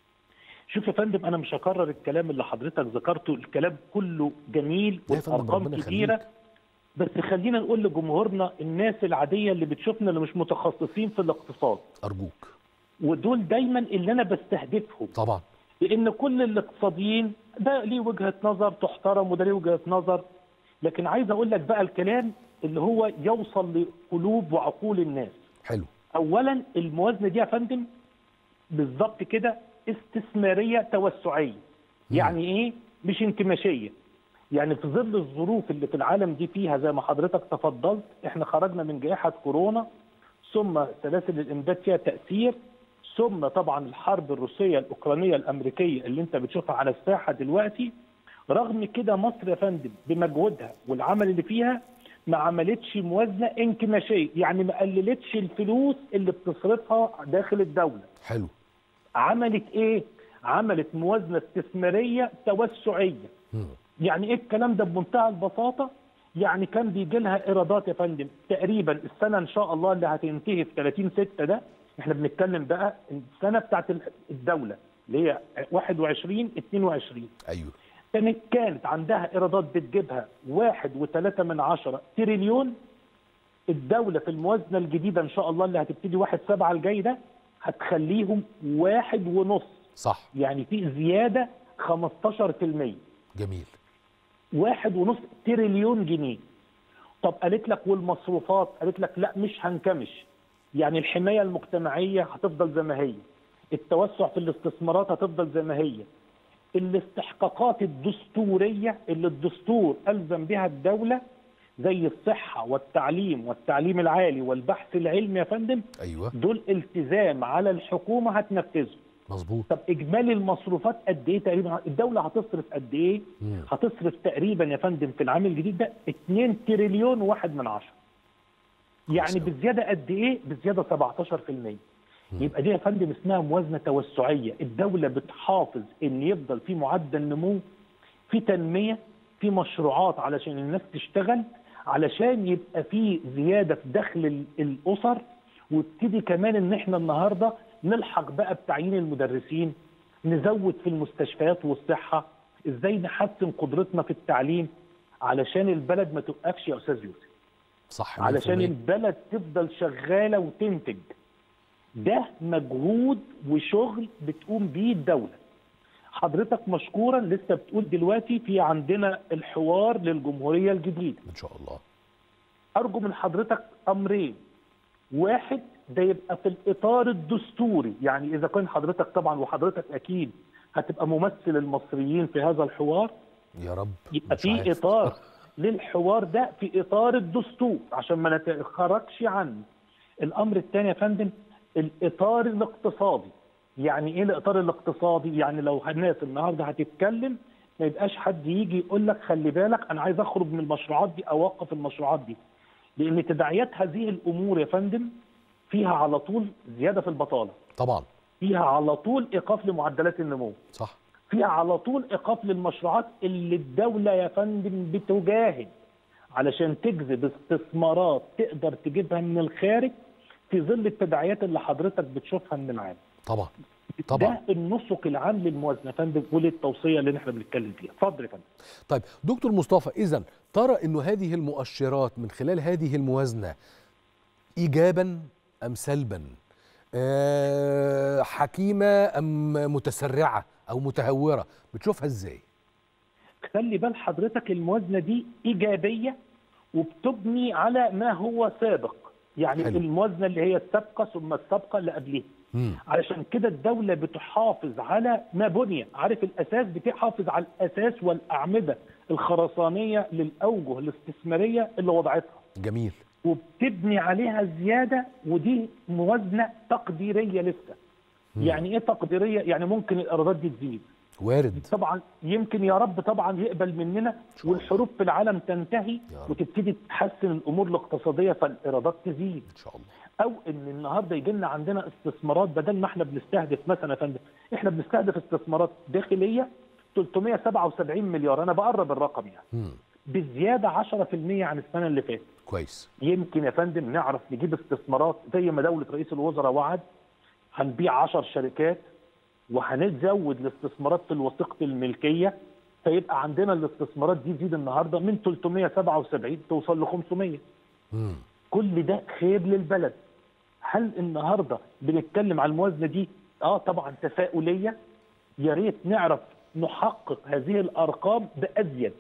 شوف يا فندم انا مش هكرر الكلام اللي حضرتك ذكرته الكلام كله جميل لا يا فندم، والارقام ربنا كبيره يخليك. بس خلينا نقول لجمهورنا الناس العاديه اللي بتشوفنا اللي مش متخصصين في الاقتصاد ارجوك ودول دايما اللي انا بستهدفهم طبعا لان كل الاقتصاديين ده ليه وجهه نظر تحترم وده ليه وجهه نظر لكن عايز اقول لك بقى الكلام اللي هو يوصل لقلوب وعقول الناس حلو اولا الموازنه دي يا فندم بالظبط كده استثماريه توسعيه يعني ايه مش انكماشيه يعني في ظل الظروف اللي في العالم دي فيها زي ما حضرتك تفضلت احنا خرجنا من جائحه كورونا ثم سلاسل الامداد فيها تاثير ثم طبعا الحرب الروسيه الاوكرانيه الامريكيه اللي انت بتشوفها على الساحه دلوقتي رغم كده مصر يا فندم بمجهودها والعمل اللي فيها ما عملتش موازنه انكماشيه يعني ما قللتش الفلوس اللي بتصرفها داخل الدوله حلو عملت ايه عملت موازنه استثماريه توسعيه مم. يعني ايه الكلام ده بمنتهى البساطه يعني كان بيجي لها ايرادات يا فندم تقريبا السنه ان شاء الله اللي هتنتهي في 30 6 ده احنا بنتكلم بقى السنه بتاعت الدوله اللي هي 21 22 ايوه كانت كانت عندها ايرادات بتجيبها واحد وثلاثة من عشرة تريليون الدولة في الموازنة الجديدة إن شاء الله اللي هتبتدي واحد سبعة الجاي ده هتخليهم واحد ونص صح يعني في زيادة 15% جميل واحد ونص تريليون جنيه طب قالت لك والمصروفات قالت لك لا مش هنكمش يعني الحماية المجتمعية هتفضل زي ما هي التوسع في الاستثمارات هتفضل زي ما هي الاستحقاقات الدستورية اللي الدستور ألزم بها الدولة زي الصحة والتعليم والتعليم العالي والبحث العلمي يا فندم ايوه دول التزام على الحكومة هتنفذه مظبوط طب اجمالي المصروفات قد ايه تقريبا الدوله هتصرف قد ايه مم. هتصرف تقريبا يا فندم في العام الجديد ده 2 تريليون واحد من عشرة يعني أوي. بزياده قد ايه بزياده 17% يبقى دي يا فندم اسمها موازنه توسعيه الدوله بتحافظ ان يفضل في معدل نمو في تنميه في مشروعات علشان الناس تشتغل علشان يبقى في زياده في دخل ال- الاسر وابتدي كمان ان احنا النهارده نلحق بقى بتعيين المدرسين نزود في المستشفيات والصحه ازاي نحسن قدرتنا في التعليم علشان البلد ما توقفش يا استاذ يوسف صح 100%. علشان البلد تفضل شغاله وتنتج ده مجهود وشغل بتقوم بيه الدوله حضرتك مشكورا لسه بتقول دلوقتي في عندنا الحوار للجمهوريه الجديده ان شاء الله ارجو من حضرتك امرين واحد ده يبقى في الاطار الدستوري يعني اذا كان حضرتك طبعا وحضرتك اكيد هتبقى ممثل المصريين في هذا الحوار يا رب يبقى مش في عارف. اطار للحوار ده في اطار الدستور عشان ما نتخرجش عنه الامر الثاني يا فندم الاطار الاقتصادي يعني ايه الاطار الاقتصادي يعني لو الناس النهارده هتتكلم ما يبقاش حد يجي يقول لك خلي بالك انا عايز اخرج من المشروعات دي او اوقف المشروعات دي لان تداعيات هذه الامور يا فندم فيها على طول زياده في البطاله طبعا فيها على طول ايقاف لمعدلات النمو صح فيها على طول ايقاف للمشروعات اللي الدوله يا فندم بتجاهد علشان تجذب استثمارات تقدر تجيبها من الخارج في ظل التداعيات اللي حضرتك بتشوفها من العالم طبعا طبعا ده النسق العام للموازنه يا فندم وللتوصيه اللي احنا بنتكلم فيها اتفضل يا فندم طيب دكتور مصطفى اذا ترى انه هذه المؤشرات من خلال هذه الموازنه ايجابا ام سلبا أه حكيمه ام متسرعه او متهوره بتشوفها ازاي خلي بال حضرتك الموازنه دي ايجابيه وبتبني على ما هو سابق يعني حلو. حلو. الموازنه اللي هي السابقه ثم السابقه اللي قبلها مم. علشان كده الدولة بتحافظ على ما بني عارف الأساس بتحافظ على الأساس والأعمدة الخرسانية للأوجه الاستثمارية اللي وضعتها جميل وبتبني عليها زيادة ودي موازنة تقديرية لسه يعني ايه تقديرية يعني ممكن الإيرادات دي تزيد وارد طبعا يمكن يا رب طبعا يقبل مننا شاء الله. والحروب في العالم تنتهي يا رب. وتبتدي تحسن الامور الاقتصاديه فالايرادات تزيد ان شاء الله او ان النهارده يجي لنا عندنا استثمارات بدل ما احنا بنستهدف مثلا يا فندم احنا بنستهدف استثمارات داخليه 377 مليار انا بقرب الرقم يعني مم. بزياده 10% عن السنه اللي فاتت كويس يمكن يا فندم نعرف نجيب استثمارات زي ما دوله رئيس الوزراء وعد هنبيع 10 شركات وهنزود الاستثمارات في الوثيقه الملكيه فيبقى عندنا الاستثمارات دي تزيد النهارده من 377 توصل ل 500 مم. كل ده خير للبلد هل النهارده بنتكلم على الموازنه دي اه طبعا تفاؤليه يا ريت نعرف نحقق هذه الارقام بازيد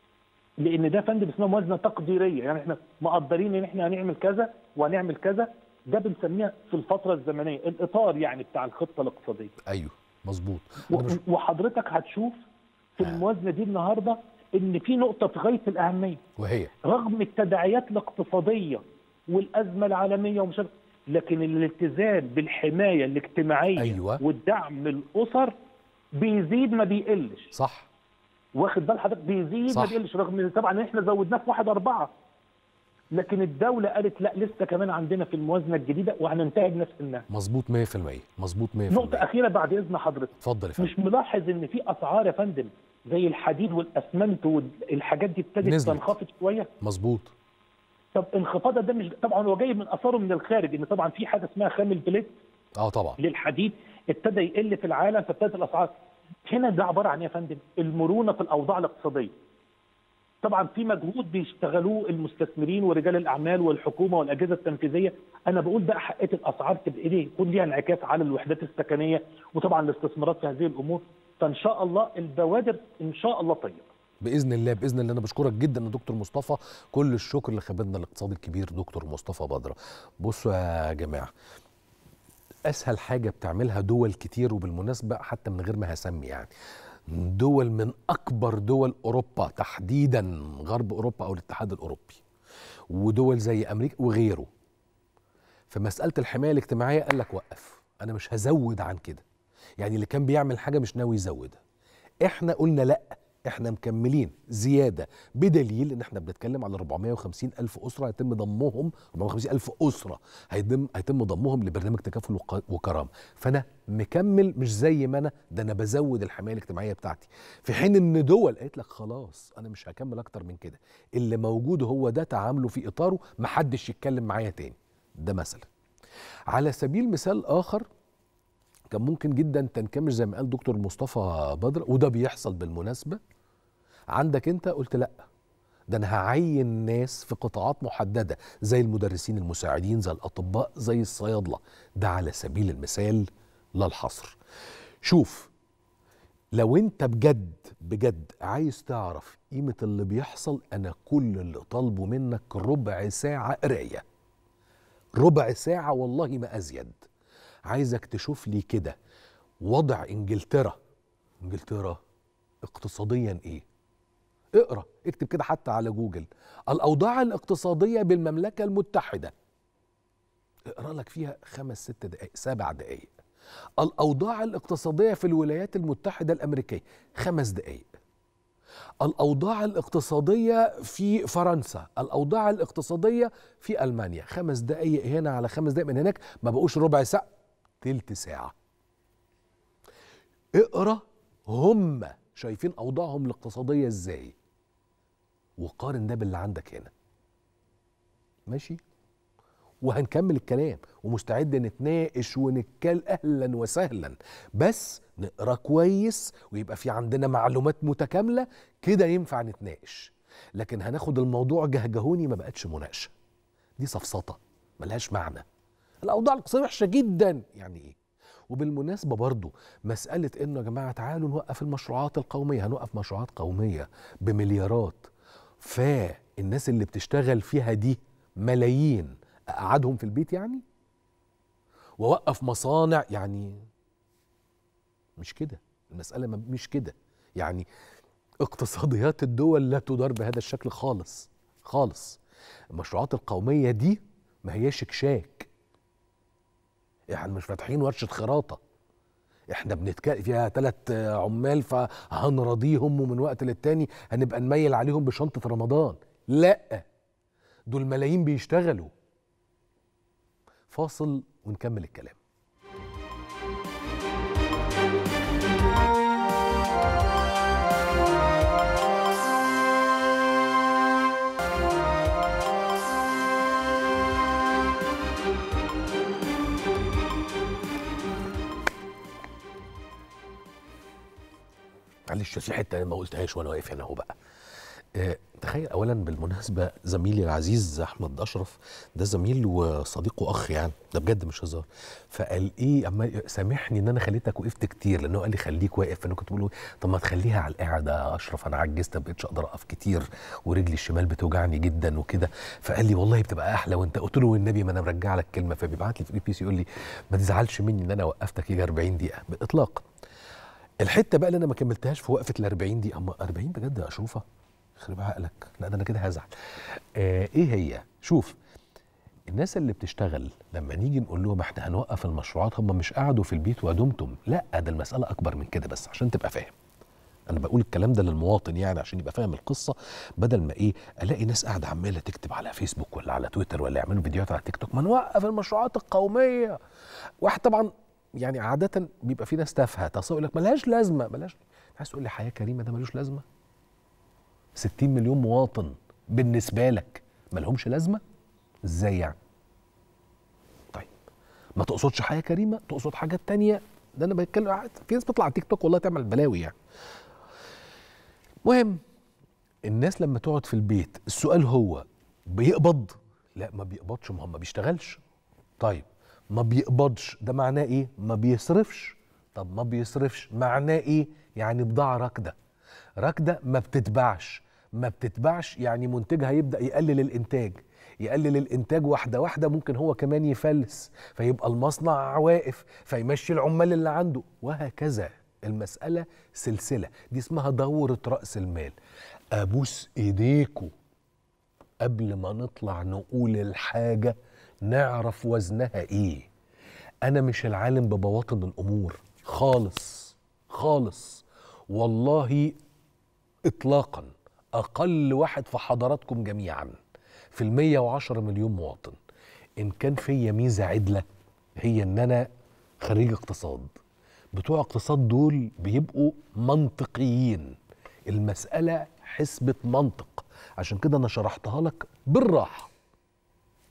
لان ده فندم اسمها موازنه تقديريه يعني احنا مقدرين ان احنا هنعمل كذا وهنعمل كذا ده بنسميها في الفتره الزمنيه الاطار يعني بتاع الخطه الاقتصاديه ايوه مظبوط و- أنا مش- وحضرتك هتشوف في الموازنه دي النهارده ان في نقطه في غايه الاهميه وهي رغم التداعيات الاقتصاديه والازمه العالميه ومش عارف- لكن الالتزام بالحمايه الاجتماعيه أيوة. والدعم الاسر بيزيد ما بيقلش صح واخد بال حضرتك بيزيد صح. ما بيقلش رغم ان طبعا احنا زودناه في واحد أربعة لكن الدولة قالت لا لسه كمان عندنا في الموازنة الجديدة وهننتهج نفس النهج مظبوط 100% مظبوط 100% نقطة أخيرة بعد إذن حضرتك اتفضل يا فندم مش ملاحظ ان في اسعار يا فندم زي الحديد والاسمنت والحاجات دي ابتدت نزلت. تنخفض شويه مظبوط طب انخفاضها ده مش طبعا هو جاي من اثاره من الخارج ان طبعا في حاجه اسمها خام البليت اه طبعا للحديد ابتدى يقل في العالم فابتدت الاسعار هنا ده عباره عن ايه يا فندم؟ المرونه في الاوضاع الاقتصاديه. طبعا في مجهود بيشتغلوه المستثمرين ورجال الاعمال والحكومه والاجهزه التنفيذيه، انا بقول بقى حقيه الاسعار تبقى ايه؟ يكون ليها انعكاس على الوحدات السكنيه وطبعا الاستثمارات في هذه الامور، فان شاء الله البوادر ان شاء الله طيبه. باذن الله باذن الله انا بشكرك جدا يا دكتور مصطفى كل الشكر لخبيرنا الاقتصادي الكبير دكتور مصطفى بدره بصوا يا جماعه اسهل حاجه بتعملها دول كتير وبالمناسبه حتى من غير ما هسمي يعني دول من اكبر دول اوروبا تحديدا غرب اوروبا او الاتحاد الاوروبي ودول زي امريكا وغيره في مساله الحمايه الاجتماعيه قال لك وقف انا مش هزود عن كده يعني اللي كان بيعمل حاجه مش ناوي يزودها احنا قلنا لا احنا مكملين زياده بدليل ان احنا بنتكلم على 450 الف اسره هيتم ضمهم 450 الف اسره هيتم هيتم ضمهم لبرنامج تكافل وق- وكرامه فانا مكمل مش زي ما انا ده انا بزود الحمايه الاجتماعيه بتاعتي في حين ان دول قالت لك خلاص انا مش هكمل اكتر من كده اللي موجود هو ده تعامله في اطاره محدش يتكلم معايا تاني ده مثلا على سبيل مثال اخر كان ممكن جدا تنكمش زي ما قال دكتور مصطفى بدر وده بيحصل بالمناسبه عندك انت قلت لا ده انا هعين ناس في قطاعات محدده زي المدرسين المساعدين زي الاطباء زي الصيادله ده على سبيل المثال لا الحصر شوف لو انت بجد بجد عايز تعرف قيمه اللي بيحصل انا كل اللي طالبه منك ربع ساعه قرايه ربع ساعه والله ما ازيد عايزك تشوف لي كده وضع انجلترا انجلترا اقتصاديا ايه اقرا اكتب كده حتى على جوجل الاوضاع الاقتصاديه بالمملكه المتحده اقرا لك فيها خمس ست دقائق سبع دقائق الاوضاع الاقتصاديه في الولايات المتحده الامريكيه خمس دقائق الاوضاع الاقتصاديه في فرنسا الاوضاع الاقتصاديه في المانيا خمس دقائق هنا على خمس دقائق من هناك ما بقوش ربع ساعه تلت ساعه اقرا هم شايفين اوضاعهم الاقتصاديه ازاي وقارن ده باللي عندك هنا ماشي وهنكمل الكلام ومستعد نتناقش ونتكلم اهلا وسهلا بس نقرا كويس ويبقى في عندنا معلومات متكامله كده ينفع نتناقش لكن هناخد الموضوع جهجهوني ما بقتش مناقشه دي سفسطه ملهاش معنى الاوضاع الاقتصاديه وحشه جدا يعني ايه وبالمناسبة برضو مسألة إنه يا جماعة تعالوا نوقف المشروعات القومية هنوقف مشروعات قومية بمليارات فالناس اللي بتشتغل فيها دي ملايين أقعدهم في البيت يعني ووقف مصانع يعني مش كده المسألة مش كده يعني اقتصاديات الدول لا تدار بهذا الشكل خالص خالص المشروعات القومية دي ما هياش كشاك احنا مش فاتحين ورشه خراطه احنا بنتكلم فيها ثلاث عمال فهنرضيهم ومن وقت للتاني هنبقى نميل عليهم بشنطه رمضان لا دول ملايين بيشتغلوا فاصل ونكمل الكلام معلش في حته ما قلتهاش وانا واقف هنا اهو بقى أه تخيل اولا بالمناسبه زميلي العزيز احمد اشرف ده زميل وصديق واخ يعني ده بجد مش هزار فقال ايه اما سامحني ان انا خليتك وقفت كتير لانه قال لي خليك واقف فانا كنت بقول له طب ما تخليها على القعده يا اشرف انا عجزت ما بقتش اقدر اقف كتير ورجلي الشمال بتوجعني جدا وكده فقال لي والله بتبقى احلى وانت قلت له والنبي ما انا مرجع لك كلمه فبيبعت لي في الاي بي سي يقول لي ما تزعلش مني ان انا وقفتك يجي 40 دقيقه باطلاق الحته بقى اللي انا ما كملتهاش في وقفه ال 40 دي اما 40 بجد يا اشرفه يخرب عقلك لا ده انا كده هزعل آه ايه هي شوف الناس اللي بتشتغل لما نيجي نقول لهم احنا هنوقف المشروعات هم مش قعدوا في البيت ودمتم لا ده المساله اكبر من كده بس عشان تبقى فاهم انا بقول الكلام ده للمواطن يعني عشان يبقى فاهم القصه بدل ما ايه الاقي ناس قاعده عماله تكتب على فيسبوك ولا على تويتر ولا يعملوا فيديوهات على تيك توك ما نوقف المشروعات القوميه واحد طبعا يعني عاده بيبقى في ناس تافهه تصور لك ملهاش لازمه ملهاش عايز تقول لي حياه كريمه ده ملوش لازمه 60 مليون مواطن بالنسبه لك ملهمش لازمه ازاي يعني طيب ما تقصدش حياه كريمه تقصد حاجات تانية ده انا بتكلم في ناس بتطلع على تيك توك والله تعمل بلاوي يعني المهم الناس لما تقعد في البيت السؤال هو بيقبض لا ما بيقبضش ما هو ما بيشتغلش طيب ما بيقبضش ده معناه ايه ما بيصرفش طب ما بيصرفش معناه ايه يعني بضاعه راكده راكده ما بتتباعش ما بتتباعش يعني منتجها يبدا يقلل الانتاج يقلل الانتاج واحده واحده ممكن هو كمان يفلس فيبقى المصنع واقف فيمشي العمال اللي عنده وهكذا المساله سلسله دي اسمها دوره راس المال ابوس ايديكوا قبل ما نطلع نقول الحاجه نعرف وزنها ايه انا مش العالم ببواطن الامور خالص خالص والله اطلاقا اقل واحد في حضراتكم جميعا في المية وعشرة مليون مواطن ان كان فيا ميزة عدلة هي ان انا خريج اقتصاد بتوع اقتصاد دول بيبقوا منطقيين المسألة حسبة منطق عشان كده انا شرحتها لك بالراحة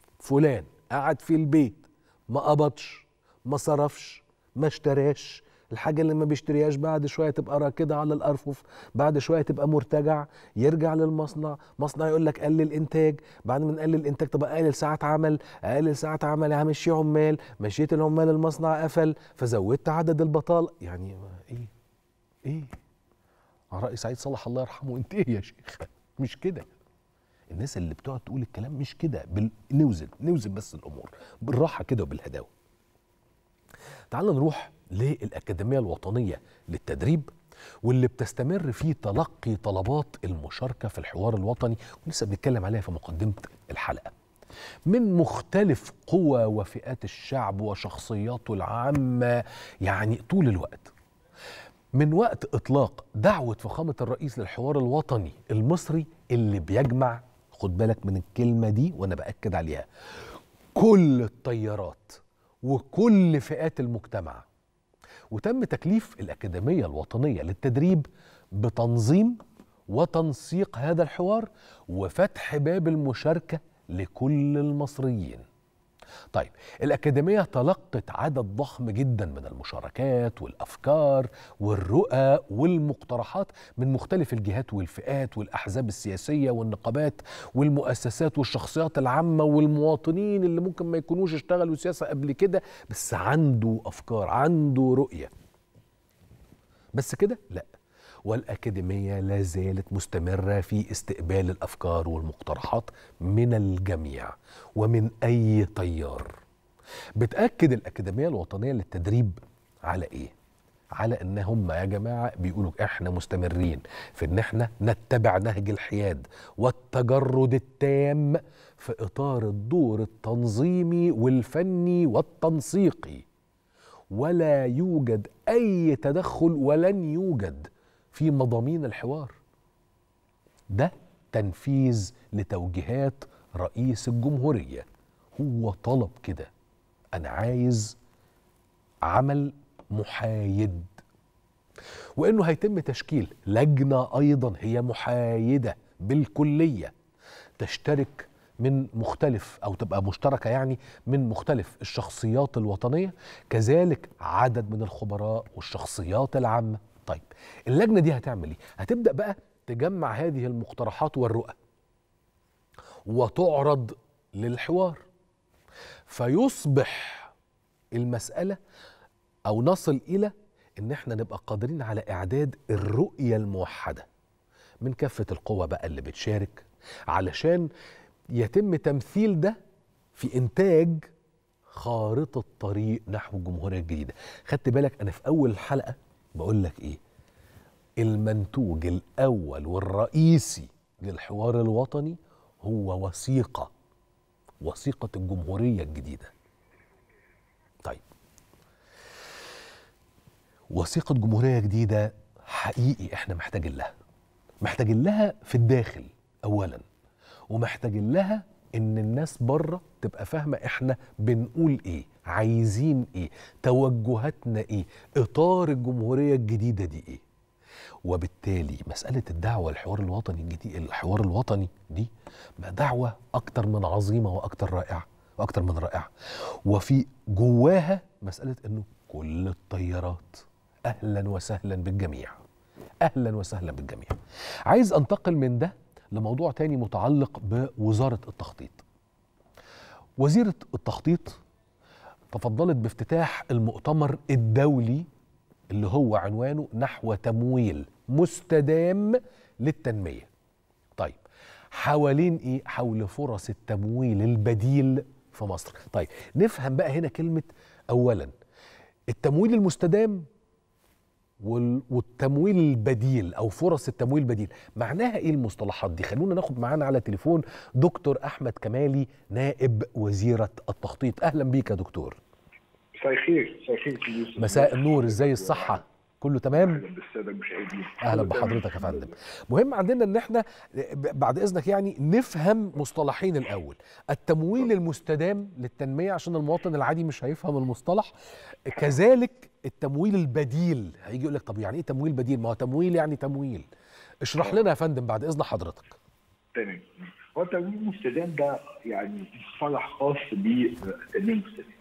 فلان قعد في البيت ما قبضش ما صرفش ما اشتراش الحاجه اللي ما بيشتريهاش بعد شويه تبقى راكده على الارفف بعد شويه تبقى مرتجع يرجع للمصنع مصنع يقول لك قلل انتاج بعد ما نقلل الانتاج طب اقلل ساعات عمل اقلل ساعات عمل همشي عمال مشيت العمال المصنع قفل فزودت عدد البطاله يعني ايه ايه على رأي سعيد صالح الله يرحمه انت ايه يا شيخ مش كده الناس اللي بتقعد تقول الكلام مش كده بال... نوزن نوزن بس الامور بالراحه كده وبالهداوه تعال نروح للاكاديميه الوطنيه للتدريب واللي بتستمر في تلقي طلبات المشاركه في الحوار الوطني ولسه بنتكلم عليها في مقدمه الحلقه من مختلف قوى وفئات الشعب وشخصياته العامه يعني طول الوقت من وقت اطلاق دعوه فخامه الرئيس للحوار الوطني المصري اللي بيجمع خد بالك من الكلمه دي وانا باكد عليها كل التيارات وكل فئات المجتمع وتم تكليف الاكاديميه الوطنيه للتدريب بتنظيم وتنسيق هذا الحوار وفتح باب المشاركه لكل المصريين طيب الأكاديمية تلقت عدد ضخم جدا من المشاركات والأفكار والرؤى والمقترحات من مختلف الجهات والفئات والأحزاب السياسية والنقابات والمؤسسات والشخصيات العامة والمواطنين اللي ممكن ما يكونوش اشتغلوا سياسة قبل كده بس عنده أفكار عنده رؤية بس كده؟ لأ والأكاديمية لا زالت مستمرة في استقبال الأفكار والمقترحات من الجميع ومن أي تيار بتأكد الأكاديمية الوطنية للتدريب على إيه؟ على ان هم يا جماعه بيقولوا احنا مستمرين في ان احنا نتبع نهج الحياد والتجرد التام في اطار الدور التنظيمي والفني والتنسيقي ولا يوجد اي تدخل ولن يوجد في مضامين الحوار ده تنفيذ لتوجيهات رئيس الجمهورية هو طلب كده أنا عايز عمل محايد وإنه هيتم تشكيل لجنة أيضا هي محايدة بالكلية تشترك من مختلف أو تبقى مشتركة يعني من مختلف الشخصيات الوطنية كذلك عدد من الخبراء والشخصيات العامة طيب اللجنه دي هتعمل ايه هتبدا بقى تجمع هذه المقترحات والرؤى وتعرض للحوار فيصبح المساله او نصل الى ان احنا نبقى قادرين على اعداد الرؤيه الموحده من كافه القوى بقى اللي بتشارك علشان يتم تمثيل ده في انتاج خارطه طريق نحو الجمهوريه الجديده خدت بالك انا في اول الحلقه بقول لك ايه المنتوج الاول والرئيسي للحوار الوطني هو وثيقه وثيقه الجمهوريه الجديده طيب وثيقه جمهوريه جديده حقيقي احنا محتاجين لها محتاجين لها في الداخل اولا ومحتاجين لها ان الناس بره تبقى فاهمه احنا بنقول ايه عايزين ايه توجهاتنا ايه اطار الجمهوريه الجديده دي ايه وبالتالي مساله الدعوه الحوار الوطني الجديد الحوار الوطني دي دعوه اكتر من عظيمه واكتر رائعه واكتر من رائعه وفي جواها مساله انه كل التيارات اهلا وسهلا بالجميع اهلا وسهلا بالجميع عايز انتقل من ده لموضوع تاني متعلق بوزاره التخطيط وزيره التخطيط تفضلت بافتتاح المؤتمر الدولي اللي هو عنوانه نحو تمويل مستدام للتنميه. طيب حوالين ايه؟ حول فرص التمويل البديل في مصر. طيب نفهم بقى هنا كلمه اولا التمويل المستدام والتمويل البديل او فرص التمويل البديل معناها ايه المصطلحات دي خلونا ناخد معانا على تليفون دكتور احمد كمالي نائب وزيره التخطيط اهلا بيك يا دكتور مساء الخير مساء الخير يوسف مساء النور ازاي الصحه كله تمام اهلا بالساده المشاهدين اهلا بحضرتك يا فندم مهم عندنا ان احنا بعد اذنك يعني نفهم مصطلحين الاول التمويل المستدام للتنميه عشان المواطن العادي مش هيفهم المصطلح كذلك التمويل البديل هيجي يقول لك طب يعني ايه تمويل بديل ما هو تمويل يعني تمويل اشرح لنا يا فندم بعد اذن حضرتك تمام هو التمويل المستدام ده يعني مصطلح خاص بالتنميه المستدامه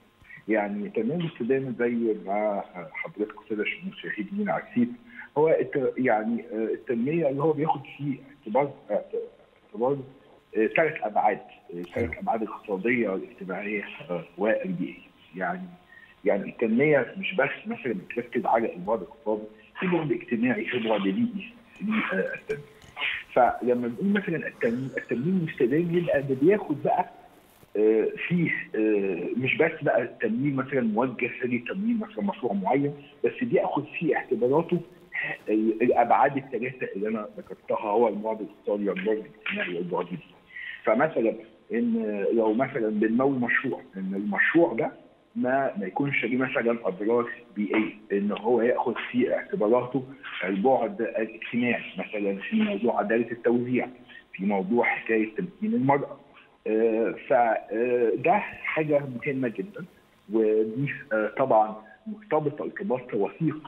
يعني تنميه مستدامه زي ما حضرتك الساده المشاهدين عارفين هو الت- يعني آه، التنميه اللي هو بياخد فيه اعتبار اعتبار آه، ثلاث ابعاد آه، ثلاث ابعاد الاقتصاديه والاجتماعيه آه، والبيئيه يعني يعني التنميه مش بس مثلا بتركز على البعد الاقتصادي في بعد اجتماعي في بعد بيئي للتنميه فلما بنقول مثلا التنميه التنميه المستدام يبقى ده بياخد بقى آه، فيه آه، مش بس بقى التمويل مثلا موجه لتمويل مثلا مشروع معين بس بياخد فيه اعتباراته ال- الابعاد الثلاثه اللي انا ذكرتها هو البعد الاقتصادي والبعد الاجتماعي والبعد البيئي. فمثلا ان لو مثلا بنمول مشروع ان المشروع ده ما ما يكونش ليه مثلا اضرار بيئيه ان هو ياخذ في اعتباراته البعد الاجتماعي مثلا في موضوع عداله التوزيع في موضوع حكايه تمكين المراه آه، فده حاجه مهمه جدا ودي آه، طبعا مرتبطه ارتباط وثيق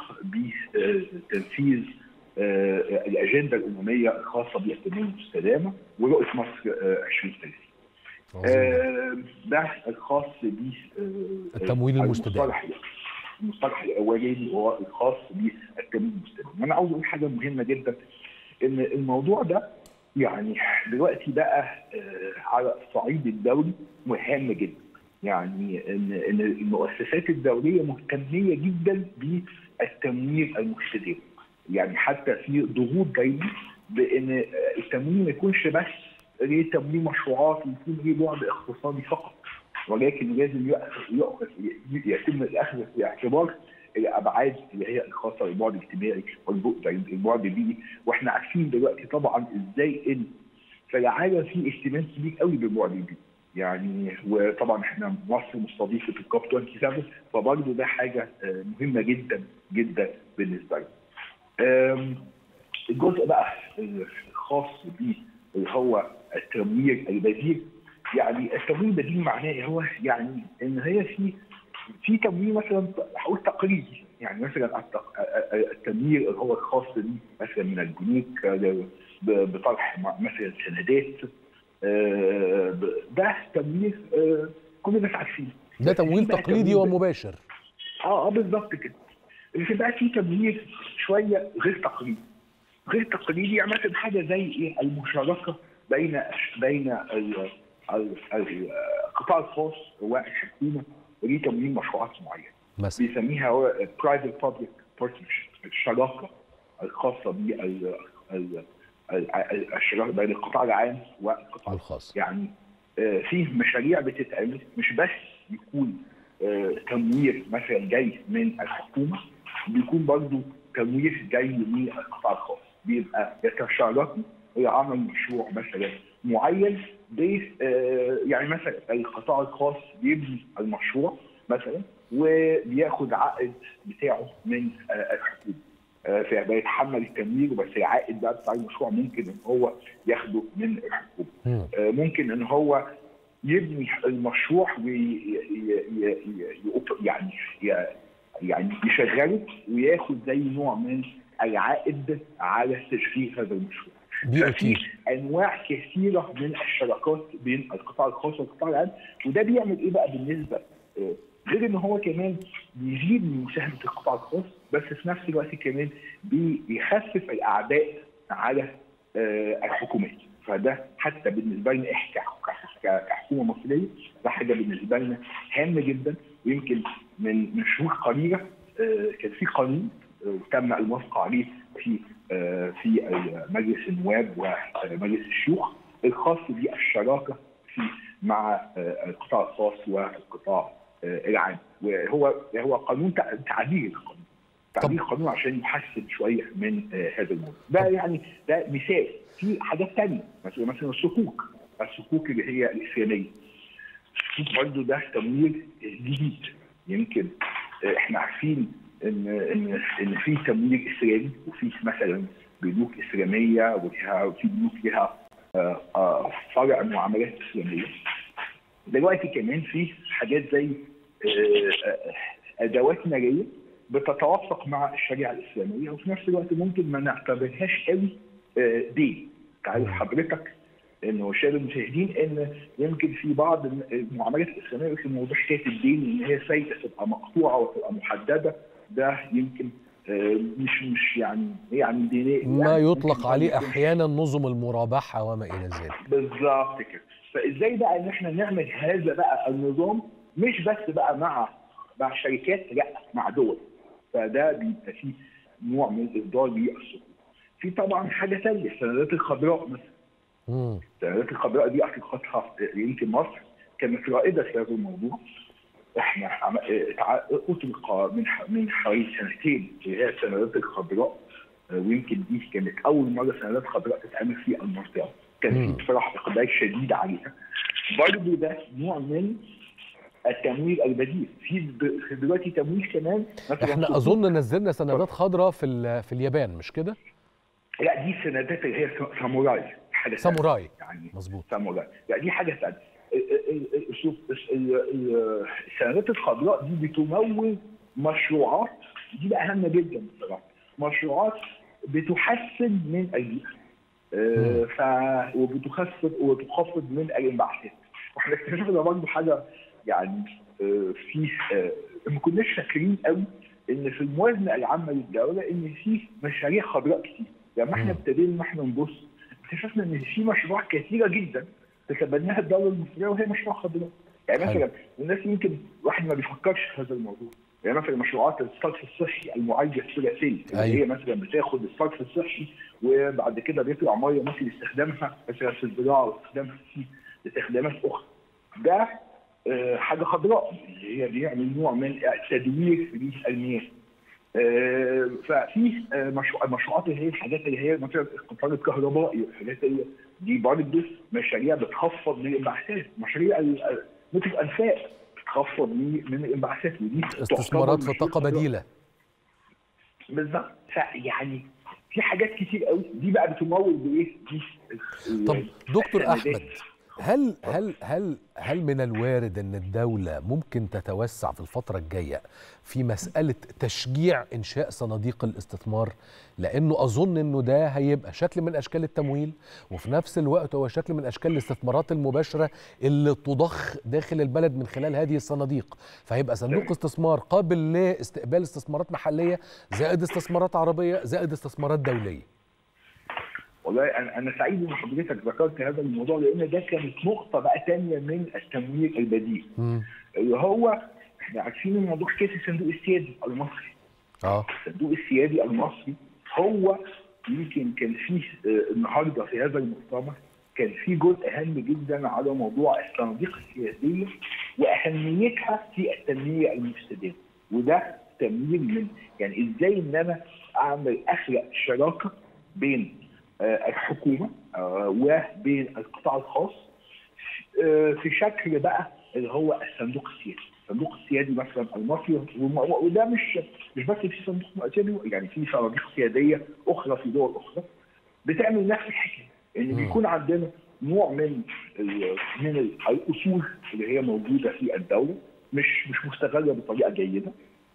بتنفيذ آه، الاجنده الامميه الخاصه بالتنميه المستدامه ورؤيه مصر آه، 2030 عظيم. آه، ده الخاص ب التمويل المستدام. المصطلح المصطلح الاولاني هو الخاص بالتمويل المستدام انا عاوز اقول حاجه مهمه جدا ان الموضوع ده يعني دلوقتي بقى آه، على الصعيد الدولي مهم جدا يعني ان ان المؤسسات الدوليه مهتميه جدا بالتمويل المستدام يعني حتى في ضغوط دايما بان التمويل ما يكونش بس ليه تمويل مشروعات ويكون ليه بعد اقتصادي فقط ولكن لازم يؤخذ يؤخذ يتم الاخذ في الاعتبار الابعاد اللي هي الخاصه بالبعد الاجتماعي والبعد البيئي واحنا عارفين دلوقتي طبعا ازاي ان في العالم في اهتمام كبير قوي بالبعد البيئي يعني وطبعا احنا مصر مستضيفه الكوب 27 فبرضه ده حاجه آه، مهمه جدا جدا بالنسبه لنا. آم، الجزء بقى الخاص بيه اللي هو التمويل البديل يعني التمويل البديل معناه إيه؟ هو يعني ان هي في في تمويل مثلا هقول تقليدي يعني مثلا التق- التمويل اللي هو الخاص بيه مثلا من البنوك آه، ب- بطرح م- مثلا سندات آه، ب- ده تمويل آه، كل الناس عارفين ده تمويل بقى تقليدي تمويل- ومباشر اه اه بالظبط كده اللي بقى في تمويل شويه غير تقليدي غير تقليدي يعني مثلا حاجه زي ايه المشاركه بين بين ال- ال- ال- القطاع الخاص والحكومه لتمويل مشروعات معينه مثلا بيسميها هو برايفت بابليك بارتنرشيب الشراكه الخاصه بال ال- ال- الشراكه بين القطاع العام والقطاع الخاص يعني آه، في مشاريع بتتعمل مش بس يكون آه، تمويل مثلا جاي من الحكومه بيكون برضو تمويل جاي من القطاع الخاص بيبقى يتشاركوا لعمل مشروع مثلا معين ب آه، يعني مثلا القطاع الخاص بيبني المشروع مثلا وبياخد عقد بتاعه من آه، الحكومه آه، فبيتحمل التمويل بس العائد بقى بتاع المشروع ممكن ان هو ياخده من الحكومه مم. آه، ممكن ان هو يبني المشروع ويعني يعني يشغله وياخد زي نوع من العائد على تشغيل هذا المشروع. بي او ففي تي انواع كثيره من الشراكات بين القطاع الخاص والقطاع العام وده بيعمل ايه بقى بالنسبه آه، غير ان هو كمان بيزيد من مساهمه القطاع الخاص بس في نفس الوقت كمان بيخفف الاعباء على آه، الحكومات فده حتى بالنسبه لنا احنا ك- ك- كحكومه مصريه ده حاجه بالنسبه لنا هامه جدا ويمكن من من شهور قليله آه، كان في قانون آه، تم الموافقه عليه في آه، في مجلس النواب ومجلس الشيوخ الخاص بالشراكه في مع آه، القطاع الخاص والقطاع آه، العام وهو هو قانون تع- تعديل القانون تعديل القانون عشان يحسن شويه من آه، هذا الموضوع ده يعني ده مثال في حاجات ثانيه مثلا مثلا الصكوك الصكوك اللي هي الاسلاميه الصكوك برضه ده تمويل جديد يمكن آه، احنا عارفين ان ان ان في تمويل اسلامي وفي مثلا بنوك اسلاميه ولها وفي بنوك لها آه، آه، فرع معاملات اسلاميه دلوقتي كمان في حاجات زي آه، آه، ادوات ماليه بتتوافق مع الشريعه الاسلاميه وفي نفس الوقت ممكن ما نعتبرهاش قوي آه، دين تعرف حضرتك انه الشباب المشاهدين ان يمكن في بعض المعاملات الاسلاميه في موضوع حكايه الدين ان هي سايسه تبقى مقطوعه وتبقى محدده ده يمكن آه، مش مش يعني يعني ديني ما يعني يطلق ممكن عليه يكون- احيانا نظم المرابحه وما الى ذلك بالظبط كده فازاي بقى ان احنا نعمل هذا بقى النظام مش بس بقى مع مع شركات لا مع دول فده بيبقى فيه نوع من الاصدار للسوق في طبعا حاجه ثانيه السندات الخضراء مثلا مم. السندات الخضراء دي اطلقتها يمكن مصر كانت رائده في هذا الموضوع احنا عم- اتع- اطلق من ح- من حوالي سنتين اللي هي السندات الخضراء آه، ويمكن دي كانت اول مره سندات خضراء تتعمل في المنطقه كان مم. في فرح اقبال شديد عليها برضه ده نوع من التمويل البديل في د- في دلوقتي تمويل كمان مثلا احنا صندوق- اظن نزلنا سندات خضراء في ال- في اليابان مش كده لا دي السندات اللي هي ساموراي حاجه ثانية. ساموراي يعني مظبوط ساموراي لا دي حاجه ثانيه ال- ال- ال- شوف ال- ال- السندات الخضراء دي بتمول مشروعات دي بقى اهم جدا بصراحه مشروعات بتحسن من البيئه آه، ف وبتخفض وتخفض من الانبعاثات واحنا اكتشفنا برضه حاجه يعني آه، في آه، ما كناش فاكرين قوي ان في الموازنه العامه للدوله ان في مشاريع خضراء كتير لما احنا مم. ابتدينا ان احنا نبص اكتشفنا ان في مشروع كثيره جدا تتبناها الدوله المصريه وهي مشروع خضراء يعني حلو. مثلا الناس يمكن واحد ما بيفكرش في هذا الموضوع يعني مثلا مشروعات الصرف الصحي المعالجه الثلاثيه اللي أيوة. هي مثلا بتاخد الصرف الصحي وبعد كده بيطلع ميه ممكن يستخدمها مثلا في الزراعه واستخدامها في استخدامات اخرى ده آه، حاجه خضراء اللي هي بيعمل نوع من التدوير في المياه آه، ففي آه، مشروع المشروعات اللي هي الحاجات اللي هي مثلا القطار الكهربائي والحاجات اللي دي برضه مشاريع بتخفض من الانبعاثات مشاريع ال- ال- مثل الانفاق بتخفض من من الانبعاثات ودي استثمارات في تعتبر طاقه مشروع خضراء. بديله بالظبط فيعني في حاجات كتير قوي دي بقى بتمول بايه؟ دي ال- طب دكتور السندات. احمد هل هل هل هل من الوارد ان الدوله ممكن تتوسع في الفتره الجايه في مساله تشجيع انشاء صناديق الاستثمار لانه اظن انه ده هيبقى شكل من اشكال التمويل وفي نفس الوقت هو شكل من اشكال الاستثمارات المباشره اللي تضخ داخل البلد من خلال هذه الصناديق فهيبقى صندوق استثمار قابل لاستقبال استثمارات محليه زائد استثمارات عربيه زائد استثمارات دوليه والله انا انا سعيد ان حضرتك ذكرت هذا الموضوع لان ده كانت نقطه بقى تانية من التمويل البديل مم. اللي هو احنا عارفين الموضوع حكايه الصندوق السيادي المصري اه الصندوق السيادي المصري هو يمكن كان فيه آه، النهارده في هذا المؤتمر كان في جزء هام جدا على موضوع الصناديق السياسيه واهميتها في التنميه المستدامه وده تمويل من يعني ازاي ان انا اعمل اخلق شراكه بين آه، الحكومه آه، وبين القطاع الخاص آه، في شكل بقى اللي هو الصندوق السيادي، الصندوق السيادي مثلا المصري وم- وده مش مش بس في صندوق سيادي يعني في صناديق سياديه اخرى في دول اخرى بتعمل نفس الحكايه ان مم. بيكون عندنا نوع من ال من ال- الاصول اللي هي موجوده في الدوله مش مش مستغله بطريقه جيده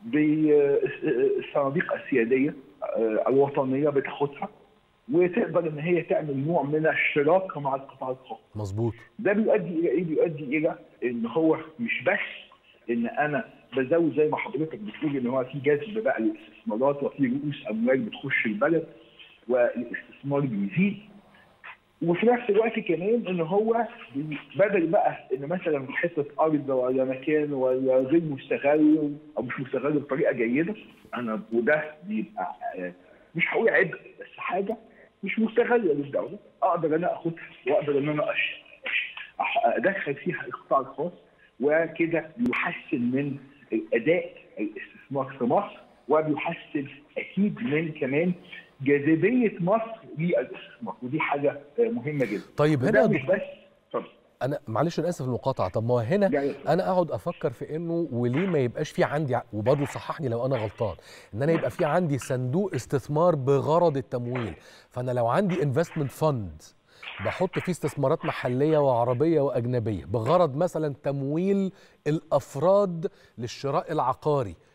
بالصناديق السياديه آه، الوطنيه بتاخدها وتقدر ان هي تعمل نوع من الشراكه مع القطاع الخاص مظبوط ده بيؤدي الى ايه؟ بيؤدي الى ان هو مش بس ان انا بزود زي ما حضرتك بتقول ان هو في جذب بقى للاستثمارات وفي رؤوس اموال بتخش البلد والاستثمار بيزيد وفي نفس الوقت كمان ان هو بي- بدل بقى ان مثلا حته ارض ولا مكان ولا غير مستغل او مش مستغل بطريقه جيده انا وده بيبقى آه، مش هقول عبء بس حاجه مش مستغله للدوله اقدر انا اخدها واقدر ان انا أش... أح- ادخل فيها القطاع الخاص وكده بيحسن من الاداء الاستثمار في مصر وبيحسن اكيد من كمان جاذبيه مصر للاستثمار ودي حاجه آه، مهمه جدا طيب هنا وده يا مش دكتور بس اتفضل انا معلش انا اسف المقاطعه طب ما هو هنا يعني انا اقعد افكر في انه وليه ما يبقاش في عندي ع- وبرضه صححني لو انا غلطان ان انا يبقى في عندي صندوق استثمار بغرض التمويل فانا لو عندي انفستمنت فند بحط فيه استثمارات محليه وعربيه واجنبيه بغرض مثلا تمويل الافراد للشراء العقاري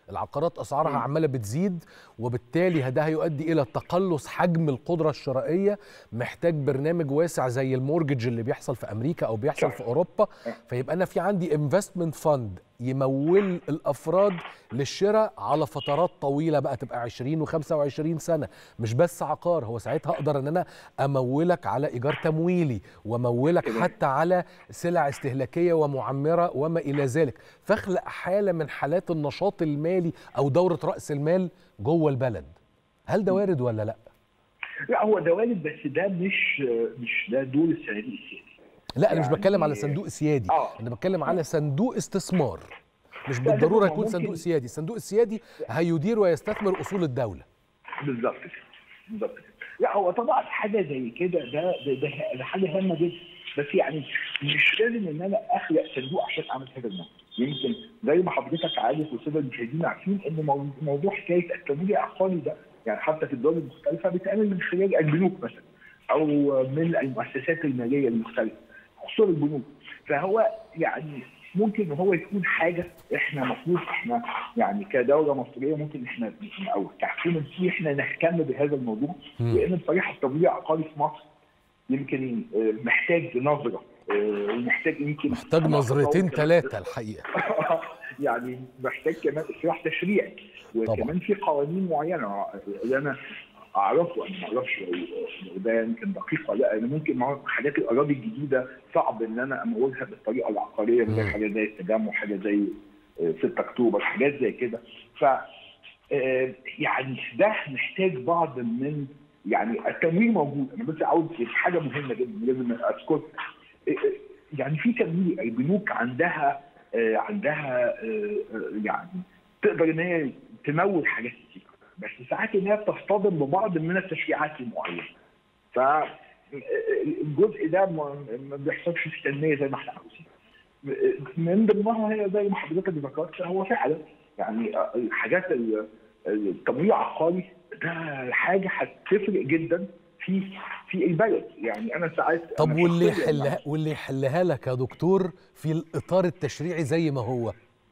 العقارات اسعارها عماله بتزيد وبالتالي ده هيؤدي الى تقلص حجم القدره الشرائيه محتاج برنامج واسع زي المورجج اللي بيحصل في امريكا او بيحصل في اوروبا فيبقى انا في عندي انفستمنت فند يمول الافراد للشراء على فترات طويله بقى تبقى 20 و25 سنه مش بس عقار هو ساعتها اقدر ان انا امولك على ايجار تمويلي وامولك حتى على سلع استهلاكيه ومعمره وما الى ذلك فاخلق حاله من حالات النشاط المالي او دوره راس المال جوه البلد هل ده وارد ولا لا لا هو ده وارد بس ده مش مش ده دور الصناديق السياسي لا انا مش يعني- بتكلم على صندوق سيادي آه. انا بتكلم على صندوق استثمار مش لا، ده بالضروره هو يكون ممكن- صندوق سيادي الصندوق السيادي هيدير ويستثمر اصول الدوله بالظبط كده بالظبط كده لا هو طبعا حاجه زي كده ده ده, ده, ده حاجه هامه جدا بس يعني مش لازم ان انا اخلق صندوق عشان اعمل هذا الموضوع يمكن زي ما حضرتك عارف والساده المشاهدين عارفين ان مو- موضوع حكايه التمويل العقاري ده يعني حتى في الدول المختلفه بيتعمل من خلال البنوك مثلا او من المؤسسات الماليه المختلفه خصوصا البنوك فهو يعني ممكن هو يكون حاجه احنا المفروض احنا يعني كدوله مصريه ممكن احنا او كحكومه مصريه احنا نهتم بهذا الموضوع لان بصراحه التمويل العقاري في مصر يمكن آه، محتاج نظره آه، ومحتاج يمكن محتاج أنا نظرتين أتصور- ثلاثه الحقيقه يعني محتاج كمان اصلاح تشريعي وكمان في قوانين معينه اللي انا اعرفه انا ما اعرفش لو لو ده يمكن دقيق ولا لا انا ممكن مع حاجات الاراضي الجديده صعب ان انا امولها بالطريقه العقاريه زي مم. حاجه زي التجمع حاجه زي آه، 6 اكتوبر حاجات زي كده ف آه، يعني ده محتاج بعض من يعني التمويل موجود انا بس عاوز حاجه مهمه جدا لازم اذكر آه، آه، يعني في تمويل البنوك عندها آه، عندها آه، آه، يعني تقدر ان هي تمول حاجات كتير بس ساعات ان هي بتصطدم ببعض من التشريعات المعينه ف الجزء ده ما ما بيحصلش في التنميه زي ما احنا عاوزين من ضمنها هي زي ما حضرتك ذكرت هو فعلا يعني الحاجات ال- التمويل العقاري ده حاجه هتفرق جدا في في البلد يعني انا ساعات طب أنا واللي شخصياً يحلها واللي يحلها لك يا دكتور في الاطار التشريعي زي ما هو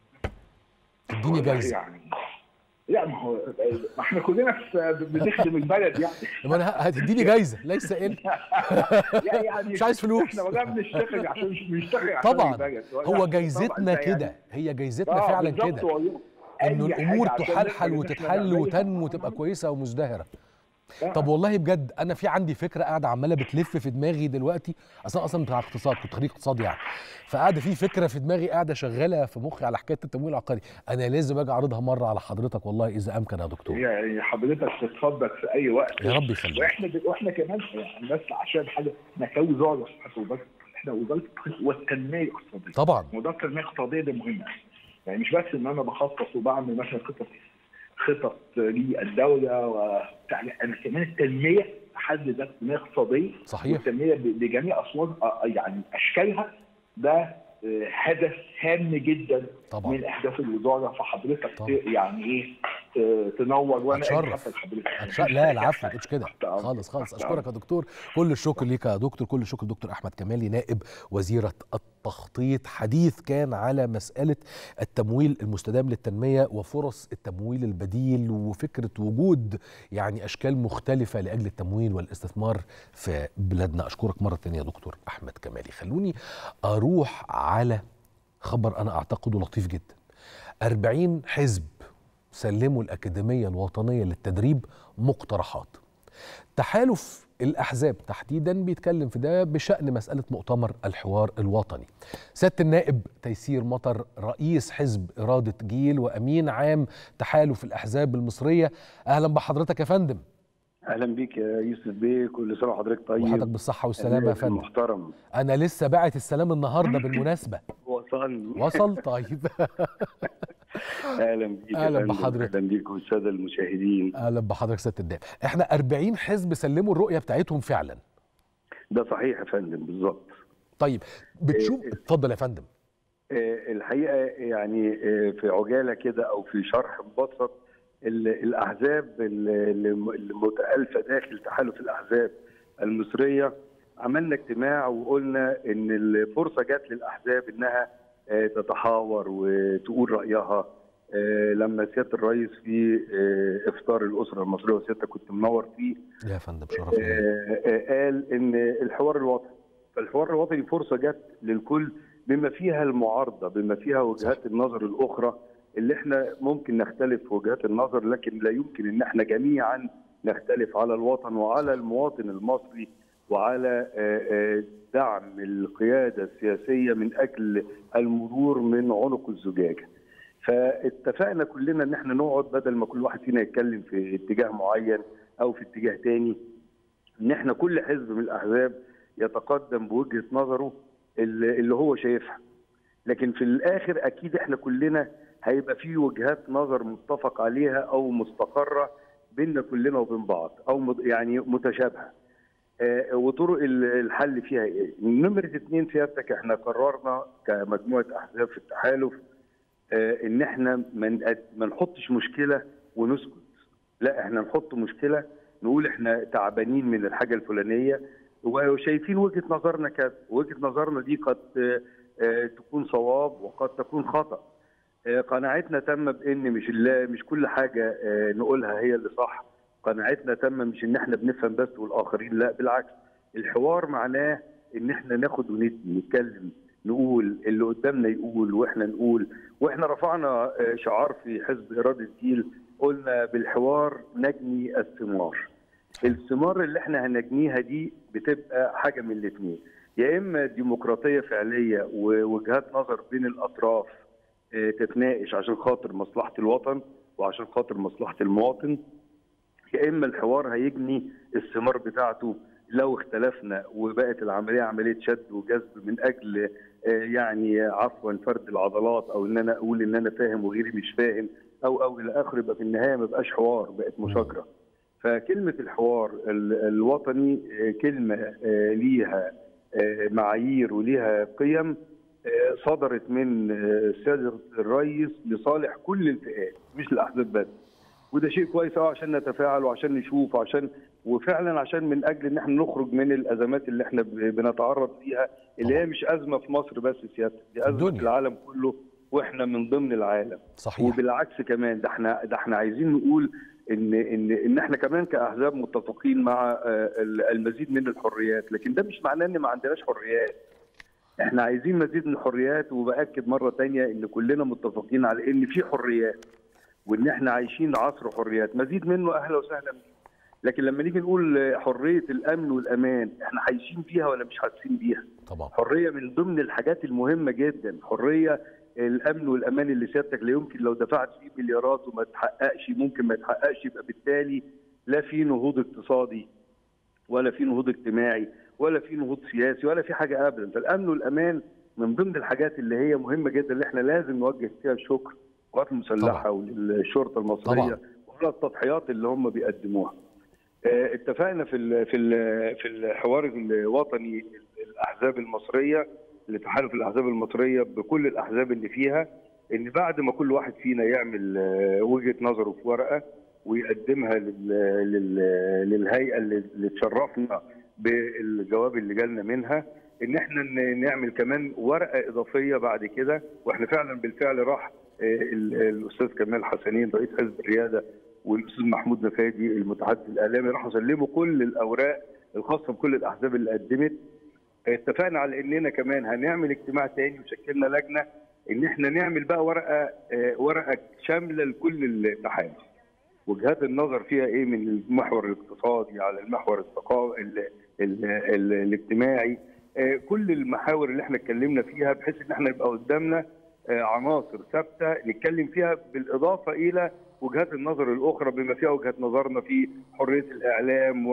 اديني والله جايزه يعني لا ما هو ما احنا كلنا في بنخدم البلد يعني ما انا هتديني جايزه ليس الا لا يعني مش عايز فلوس. احنا ولا بنشتغل عشان مش بنشتغل عشان طبعا البلد ولا- هو طبعاً جايزتنا ده يعني- كده هي جايزتنا آه، فعلا بالظبط كده والله. انه أي حاجة الامور عشان تحلحل نقدر إن إحنا وتتحل نعملها. وتنمو وتبقى كويسه ومزدهره آه. طب والله بجد انا في عندي فكره قاعده عماله بتلف في دماغي دلوقتي اصلا اصلا بتاع اقتصاد كنت خريج اقتصاد يعني فقاعده في فكره في دماغي قاعده شغاله في مخي على حكايه التمويل العقاري انا لازم اجي اعرضها مره على حضرتك والله اذا امكن يا دكتور يعني حضرتك تتفضل في اي وقت يا رب يخليك. واحنا واحنا كمان يعني بس عشان حاجه احنا كوزاره حتى وزاره احنا وزاره والتنميه الاقتصاديه طبعا موضوع التنميه الاقتصاديه ده مهم يعني مش بس ان انا بخصص وبعمل مثلا خطط خطط للدوله وبتاع لا، انا كمان التنميه في حد ذاتها التنميه الاقتصاديه صحيح. والتنميه ب- بجميع اصوات يعني اشكالها ده آه، هدف هام جدا طبعا. من اهداف الوزاره فحضرتك طبعا. ت- يعني ايه ت- تنور وانا أتشرف. قاعد حتى لحضرتك أتش- لا العفو ما تقولش كده تحت أمرك. خالص خالص تحت اشكرك يا دكتور كل الشكر ليك يا دكتور كل الشكر دكتور احمد كمالي نائب وزيره التخطيط حديث كان على مساله التمويل المستدام للتنميه وفرص التمويل البديل وفكره وجود يعني اشكال مختلفه لاجل التمويل والاستثمار في بلادنا اشكرك مره ثانيه يا دكتور احمد كمالي خلوني اروح على خبر انا اعتقده لطيف جدا 40 حزب سلموا الأكاديمية الوطنية للتدريب مقترحات تحالف الأحزاب تحديدا بيتكلم في ده بشأن مسألة مؤتمر الحوار الوطني سيادة النائب تيسير مطر رئيس حزب إرادة جيل وأمين عام تحالف الأحزاب المصرية أهلا بحضرتك يا فندم اهلا بيك يا يوسف بيه كل سنه وحضرتك طيب وحضرتك بالصحة والسلامة يا فندم محترم أنا لسه باعت السلام النهاردة بالمناسبة وصل وصل طيب اهلا بيك يا أهلا فندم. بحضرتك. اهلا بيك والساده المشاهدين أهلا بحضرتك سيادة النائب احنا 40 حزب سلموا الرؤية بتاعتهم فعلا ده صحيح يا فندم بالظبط طيب بتشوف اتفضل يا فندم آه، الحقيقه يعني آه، في عجاله كده او في شرح مبسط ال- الاحزاب ال- الم- المتالفه داخل تحالف الاحزاب المصريه عملنا اجتماع وقلنا ان الفرصه جت للاحزاب انها آه، تتحاور وتقول رايها آه، لما سياده الرئيس في آه، افطار الاسره المصريه وسيادتك كنت منور فيه يا فندم شرف ليا. آه، آه، قال ان الحوار الوطني فالحوار الوطني فرصه جت للكل بما فيها المعارضه بما فيها وجهات النظر الاخرى اللي احنا ممكن نختلف في وجهات النظر لكن لا يمكن ان احنا جميعا نختلف على الوطن وعلى المواطن المصري وعلى آه، آه، دعم القياده السياسيه من اجل المرور من عنق الزجاجه. فاتفقنا كلنا ان احنا نقعد بدل ما كل واحد فينا يتكلم في اتجاه معين او في اتجاه تاني ان احنا كل حزب من الاحزاب يتقدم بوجهه نظره اللي اللي هو شايفها لكن في الاخر اكيد احنا كلنا هيبقى في وجهات نظر متفق عليها او مستقره بيننا كلنا وبين بعض او مت- يعني متشابهه آه، وطرق ال- الحل فيها ايه؟ نمره اثنين سيادتك احنا قررنا كمجموعه احزاب في التحالف آه، ان احنا ما نقد- ما نحطش مشكله ونسكت لا احنا نحط مشكله نقول احنا تعبانين من الحاجه الفلانيه وشايفين وجهه نظرنا كذا وجهه نظرنا دي قد آه، آه، تكون صواب وقد تكون خطا آه، قناعتنا تامه بان مش لا مش كل حاجه آه، نقولها هي اللي صح قناعتنا تامه مش ان احنا بنفهم بس والاخرين لا بالعكس الحوار معناه ان احنا ناخد وندي نتكلم نقول اللي قدامنا يقول واحنا نقول واحنا رفعنا آه، شعار في حزب اراده الجيل قلنا بالحوار نجني الثمار الثمار اللي احنا هنجنيها دي بتبقى حاجه من الاثنين يا اما ديمقراطيه فعليه ووجهات نظر بين الاطراف آه، تتناقش عشان خاطر مصلحه الوطن وعشان خاطر مصلحه المواطن يا اما الحوار هيجني الثمار بتاعته لو اختلفنا وبقت العمليه عمليه شد وجذب من اجل آه، يعني عفوا فرد العضلات او ان انا اقول ان انا فاهم وغيري مش فاهم او او الى اخره يبقى في النهايه ما بقاش حوار بقت مشاجره. فكلمه الحوار ال- الوطني آه، كلمه آه، ليها آه، معايير وليها قيم آه، صدرت من آه، سياده الرئيس لصالح كل الفئات مش الاحزاب بس. وده شيء كويس قوي عشان نتفاعل وعشان نشوف وعشان وفعلا عشان من اجل ان احنا نخرج من الازمات اللي احنا ب- بنتعرض فيها اللي هي مش ازمه في مصر بس سيادتك دي ازمه الدنيا. في العالم كله واحنا من ضمن العالم صحيح وبالعكس كمان ده احنا ده احنا عايزين نقول ان ان ان احنا كمان كاحزاب متفقين مع آه، ال- المزيد من الحريات لكن ده مش معناه ان ما عندناش حريات احنا عايزين مزيد من الحريات وباكد مره تانية ان كلنا متفقين على ان في حريات وان احنا عايشين عصر حريات مزيد منه اهلا وسهلا بيه. لكن لما نيجي نقول حريه الامن والامان احنا عايشين فيها ولا مش حاسين بيها طبعا حريه من ضمن الحاجات المهمه جدا حريه الامن والامان اللي سيادتك لا يمكن لو دفعت فيه مليارات وما تحققش ممكن ما يتحققش يبقى بالتالي لا في نهوض اقتصادي ولا في نهوض اجتماعي ولا في نهوض سياسي ولا في حاجه ابدا فالامن والامان من ضمن الحاجات اللي هي مهمه جدا اللي احنا لازم نوجه فيها الشكر للقوات المسلحه طبعاً. وللشرطه طبعاً. المصريه وعلى التضحيات اللي هم بيقدموها آه، اتفقنا في ال في ال في الحوار الوطني الاحزاب المصريه لتحالف الاحزاب المصريه بكل الاحزاب اللي فيها ان بعد ما كل واحد فينا يعمل آه، وجهه نظره في ورقه ويقدمها لل لل للهيئه اللي اللي تشرفنا بالجواب اللي جالنا منها ان احنا ن- نعمل كمان ورقه اضافيه بعد كده واحنا فعلا بالفعل راح آه، ال- الاستاذ كمال حسنين رئيس حزب الرياده والاستاذ محمود نفادي المتحدث الاعلامي راحوا سلموا كل الاوراق الخاصه بكل الاحزاب اللي قدمت اتفقنا على اننا كمان هنعمل اجتماع تاني وشكلنا لجنه ان احنا نعمل بقى ورقه آه، ورقه شامله لكل التحالف وجهات النظر فيها ايه من المحور الاقتصادي على المحور الثقافي ال ال ال الاجتماعي آه، كل المحاور اللي احنا اتكلمنا فيها بحيث ان احنا يبقى قدامنا آه، عناصر ثابته نتكلم فيها بالاضافه الى وجهات النظر الاخرى بما فيها وجهه نظرنا في حريه الاعلام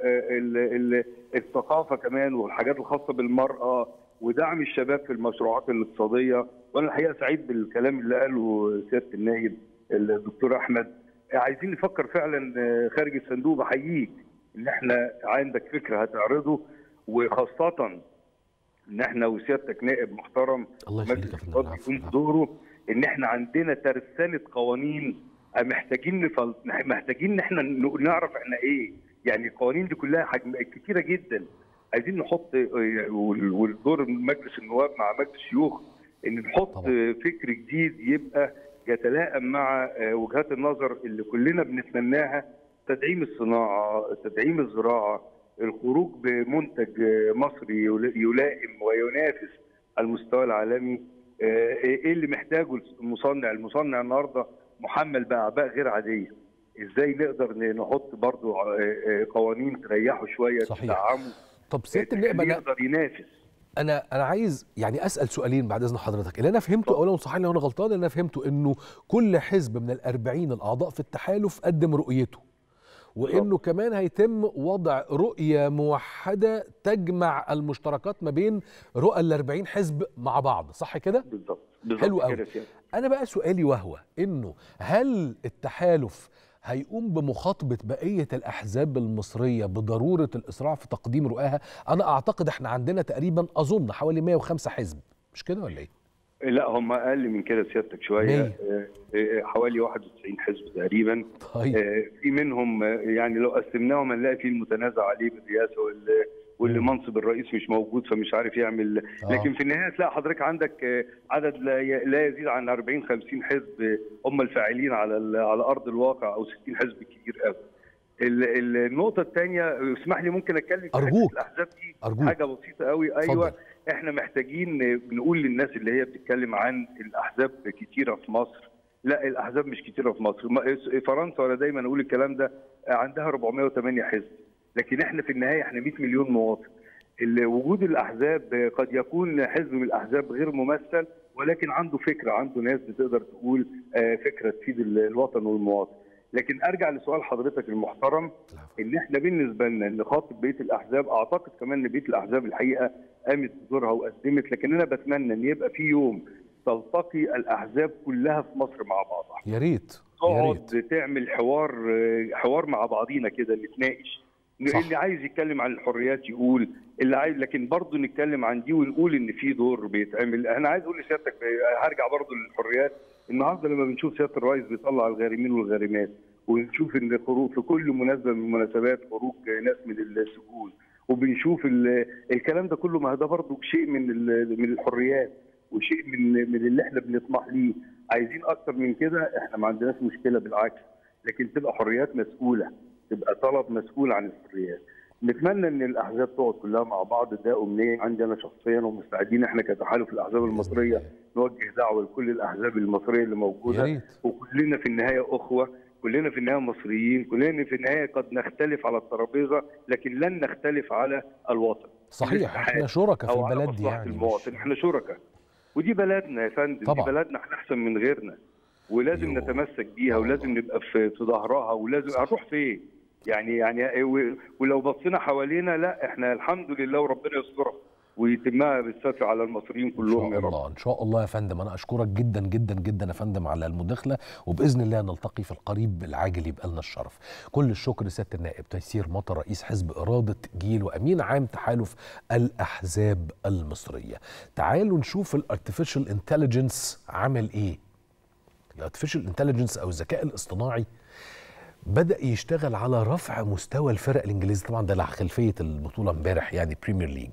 والثقافه كمان والحاجات الخاصه بالمراه ودعم الشباب في المشروعات الاقتصاديه وانا الحقيقه سعيد بالكلام اللي قاله سياده النائب الدكتور احمد عايزين نفكر فعلا آه، خارج الصندوق بحييك ان احنا عندك فكره هتعرضه وخاصه ان احنا وسيادتك نائب محترم الله يخليك يا مجلس فندم الوزراء العفو، يكون العفو. دوره ان احنا عندنا ترسانه قوانين محتاجين نفل... محتاجين ان احنا ن- نعرف احنا ايه يعني القوانين دي كلها حجم كتيره جدا عايزين نحط آه، وال- والدور من مجلس النواب مع مجلس الشيوخ ان نحط طبعا. آه، فكر جديد يبقى يتلائم مع آه، وجهات النظر اللي كلنا بنتمناها تدعيم الصناعه، تدعيم الزراعه، الخروج بمنتج آه، مصري يلا- يلائم وينافس المستوى العالمي آه، ايه اللي محتاجه المصنع؟ المصنع النهارده محمل باعباء غير عاديه. ازاي نقدر نحط برضو آه، آه، قوانين تريحه شويه صحيح. تدعمه طب سياده النائب تخليه انا يقدر ينافس انا انا عايز يعني اسال سؤالين بعد اذن حضرتك اللي انا فهمته اولا صحيح لو انا غلطان اللي انا فهمته انه كل حزب من الأربعين الاعضاء في التحالف قدم رؤيته وانه كمان هيتم وضع رؤيه موحده تجمع المشتركات ما بين رؤى ال40 حزب مع بعض صح كده بالظبط بالظبط حلو كده قوي يا سيادة. انا بقى سؤالي وهو انه هل التحالف هيقوم بمخاطبه بقيه الاحزاب المصريه بضروره الاسراع في تقديم رؤاها انا اعتقد احنا عندنا تقريبا اظن حوالي 105 حزب مش كده ولا ايه لا هم اقل من كده سيادتك شويه مية. آه، آه، حوالي 91 حزب تقريبا طيب آه، في منهم آه، يعني لو قسمناهم هنلاقي في المتنازع عليه بالرئاسه واللي واللي مم. منصب الرئيس مش موجود فمش عارف يعمل آه. لكن في النهايه تلاقي حضرتك عندك آه، عدد لا ي- لا يزيد عن 40 50 حزب آه، هم الفاعلين على ال- على ارض الواقع او 60 حزب كتير قوي ال- ال- النقطه الثانيه اسمح لي ممكن اتكلم في حتة أرجوك. الاحزاب دي أرجوك. حاجه بسيطه قوي اتفضل. ايوه احنا محتاجين نقول للناس اللي هي بتتكلم عن الاحزاب كتيره في مصر لا الاحزاب مش كتيره في مصر ما- فرنسا وانا دايما اقول الكلام ده عندها 408 حزب لكن احنا في النهايه احنا 100 مليون مواطن ال- وجود الاحزاب قد يكون حزب من الاحزاب غير ممثل ولكن عنده فكره عنده ناس بتقدر تقول آه، فكره تفيد ال- الوطن والمواطن لكن ارجع لسؤال حضرتك المحترم ان احنا بالنسبه لنا نخاطب بقيه الاحزاب اعتقد كمان ان بقيه الاحزاب الحقيقه قامت بدورها وقدمت لكن انا بتمنى ان يبقى في يوم تلتقي الاحزاب كلها في مصر مع بعضها يا ريت يا ريت تقعد تعمل حوار حوار مع بعضينا كده نتناقش صح. اللي عايز يتكلم عن الحريات يقول اللي عايز لكن برضه نتكلم عن دي ونقول ان في دور بيتعمل انا عايز اقول لسيادتك هرجع برضه للحريات النهارده لما بنشوف سياده الرئيس بيطلع الغارمين والغارمات ونشوف ان خروج في كل مناسبه من المناسبات خروج ناس من السجون وبنشوف ال- الكلام ده كله ما ده برضه شيء من ال- من الحريات وشيء من من اللي احنا بنطمح ليه عايزين اكتر من كده احنا ما عندناش مشكله بالعكس لكن تبقى حريات مسؤوله تبقى طلب مسؤول عن الحريات نتمنى ان الاحزاب تقعد كلها مع بعض ده امنيه عندي انا شخصيا ومستعدين احنا كتحالف الاحزاب المصريه نوجه دعوه لكل الاحزاب المصريه اللي يا موجوده ريت وكلنا في النهايه اخوه كلنا في النهايه مصريين كلنا في النهايه قد نختلف على الترابيزه لكن لن نختلف على الوطن صحيح احنا الاستحقاق شركاء في او على البلد دي مصلحه يعني مش- المواطن احنا شركاء ودي بلدنا يا فندم طبعا. دي بلدنا احنا احسن من غيرنا ولازم يوه. نتمسك بيها آه. ولازم نبقى في في ظهرها ولازم صح. هنروح فين يعني يعني و- ولو بصينا حوالينا لا احنا الحمد لله وربنا يسترها ويتمها بالستر على المصريين ان كلهم شاء يا رب الله ان شاء الله يا فندم انا اشكرك جدا جدا جدا يا فندم على المداخله وباذن الله نلتقي في القريب العاجل يبقى لنا الشرف كل الشكر لسياده النائب تيسير مطر رئيس حزب اراده جيل وامين عام تحالف الاحزاب المصريه تعالوا نشوف الارتفيشال انتليجنس عمل ايه الارتفيشال انتليجنس او الذكاء الاصطناعي بدا يشتغل على رفع مستوى الفرق الانجليزي طبعا ده على خلفيه البطوله امبارح يعني بريمير ليج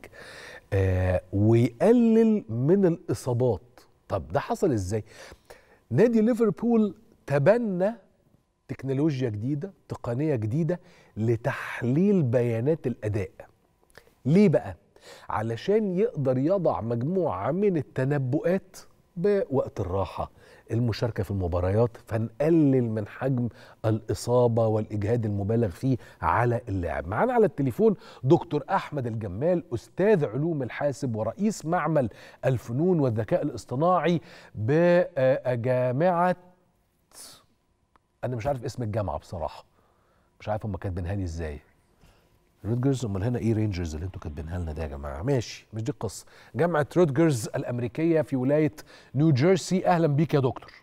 آه ويقلل من الاصابات طب ده حصل ازاي نادي ليفربول تبنى تكنولوجيا جديده تقنيه جديده لتحليل بيانات الاداء ليه بقى علشان يقدر يضع مجموعه من التنبؤات بوقت الراحه المشاركه في المباريات فنقلل من حجم الاصابه والاجهاد المبالغ فيه على اللاعب معانا على التليفون دكتور احمد الجمال استاذ علوم الحاسب ورئيس معمل الفنون والذكاء الاصطناعي بجامعه انا مش عارف اسم الجامعه بصراحه مش عارف هم كاتبينها لي ازاي رودجرز امال هنا ايه رينجرز اللي انتوا كاتبينها لنا ده يا جماعه ماشي مش دي القصه جامعه رودجرز الامريكيه في ولايه نيو جيرسي اهلا بيك يا دكتور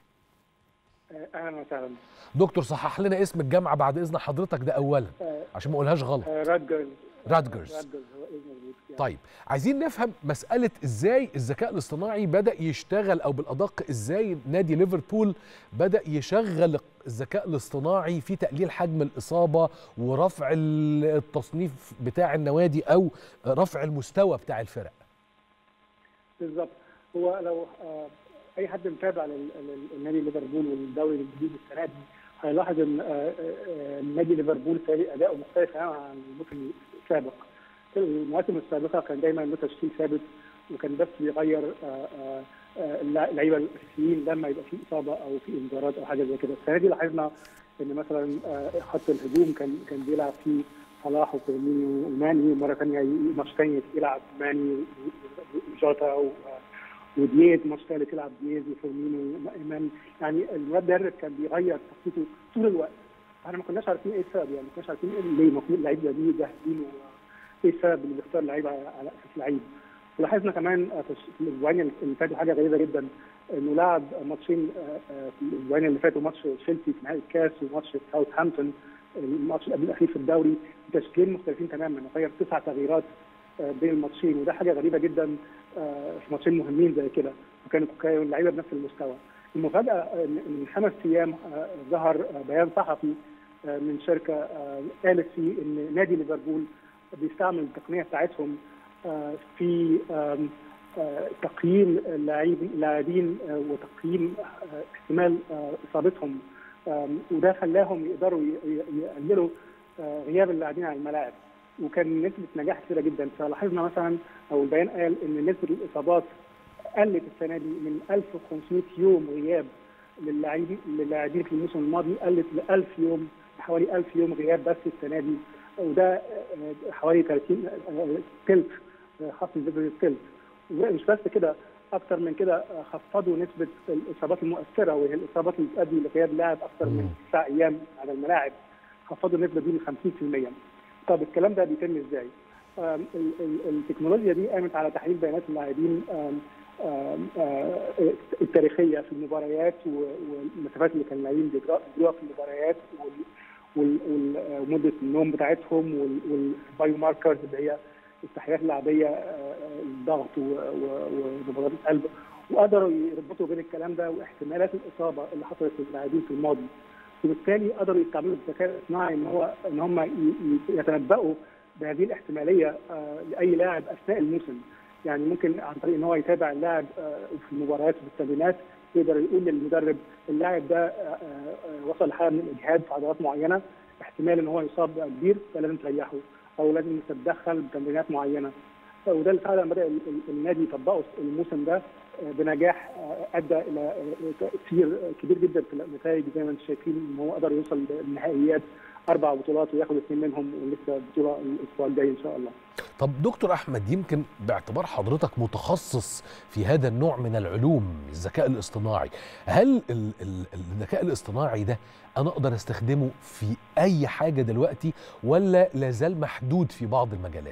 اهلا وسهلا دكتور صحح لنا اسم الجامعه بعد اذن حضرتك ده اولا عشان ما اقولهاش غلط رادجرز رادجرز رادجرز هو اسم مظبوط يعني. طيب عايزين نفهم مسألة ازاي الذكاء الاصطناعي بدأ يشتغل او بالادق ازاي نادي ليفربول بدأ يشغل الذكاء الاصطناعي في تقليل حجم الاصابة ورفع ال- التصنيف بتاع النوادي او رفع المستوى بتاع الفرق بالظبط هو لو آه، اي حد متابع لل- لل- للنادي ليفربول والدوري الانجليزي السنه دي هيلاحظ ان آه، آه، نادي ليفربول فريق اداؤه مختلف تماما عن الموسم السابق. المواسم السابقه كان دايما له تشكيل ثابت وكان بس بيغير آه، آه، آه، اللعيبه الاساسيين لما يبقى في اصابه او في انذارات او حاجه زي كده. السنه دي لاحظنا ان مثلا آه، خط الهجوم كان كان بيلعب فيه صلاح وفيرمينيو وماني ومره ثانيه ماتش ثاني يلعب ماني وجوتا و- ودييز ماتش ثالث يلعب دييز وفيرمينو وإيمان يعني المدرب كان بيغير تخطيطه طول الوقت احنا ما كناش عارفين ايه السبب يعني ما كناش عارفين ايه ليه المفروض اللعيبه دي جاهزين وايه السبب اللي بيختار لعيبه على اساس لعيب ولاحظنا كمان آه، في الش- في الاسبوعين اللي فاتوا حاجه غريبه جدا انه لعب ماتشين آه، آه، في الاسبوعين اللي فاتوا ماتش تشيلسي في نهائي الكاس وماتش ساوثهامبتون الماتش اللي قبل الاخير في الدوري بتشكيل مختلفين تماما غير تسع تغييرات آه، بين الماتشين وده حاجه غريبه جدا آه، في ماتشين مهمين زي كده وكانوا كانوا اللعيبه بنفس المستوى المفاجاه آه، ان إن من خمس ايام آه، ظهر آه، بيان صحفي آه، من شركه آه، قالت فيه ان نادي ليفربول بيستعمل التقنيه بتاعتهم آه، في آم، آه، تقييم اللاعبين اللاعبين آه، وتقييم آه، احتمال آه، اصابتهم آم، وده خلاهم يقدروا ي- ي- يقللوا آه، غياب اللاعبين عن الملاعب وكان نسبه نجاح كبيره جدا فلاحظنا مثلا او البيان قال ان نسبه الاصابات قلت السنه دي من 1500 يوم غياب للاعبين للاعبين في الموسم الماضي قلت ل 1000 يوم حوالي 1000 يوم غياب بس السنه دي وده آه، حوالي 30 آه، تلت آه، خفض نسبه التلت ومش بس كده اكثر من كده آه، خفضوا نسبه الاصابات المؤثره وهي الاصابات اللي تؤدي لغياب لاعب اكثر مم. من تسع ايام على الملاعب خفضوا النسبه دي ل 50% طب الكلام ده بيتم ازاي؟ آم، ال- ال- التكنولوجيا دي قامت على تحليل بيانات اللاعبين آم، آم، آه، التاريخيه في المباريات و- والمسافات اللي كان اللاعبين بيجرا- بيجروها في المباريات وال- وال- وال- ومده النوم بتاعتهم وال- والبايو ماركرز اللي هي التحليلات اللعبيه آه، آه، الضغط و- و- ونبضات القلب وقدروا يربطوا بين الكلام ده واحتمالات الاصابه اللي حصلت للاعبين في الماضي وبالتالي قدروا يستعملوا الذكاء الاصطناعي ان هو ان هم ي- ي- يتنبؤوا بهذه الاحتماليه آه، لاي لاعب اثناء الموسم يعني ممكن عن طريق ان هو يتابع اللاعب آه، في المباريات وفي التمرينات يقدر يقول للمدرب اللاعب ده آه، آه، وصل لحاله من الاجهاد في عضلات معينه احتمال ان هو يصاب بقى كبير فلازم تريحه او لازم تتدخل بتمرينات معينه وده اللي فعلا بدا ال- ال- النادي يطبقه الموسم ده آه، بنجاح آه، ادى الى آه، تاثير كبير جدا في النتائج زي ما انتم شايفين ان هو قدر يوصل للنهائيات اربع بطولات وياخد اثنين منهم ولسه بطوله الاسبوع الجاي ان شاء الله. طب دكتور احمد يمكن باعتبار حضرتك متخصص في هذا النوع من العلوم الذكاء الاصطناعي هل ال- ال- الذكاء الاصطناعي ده انا اقدر استخدمه في اي حاجه دلوقتي ولا لازال محدود في بعض المجالات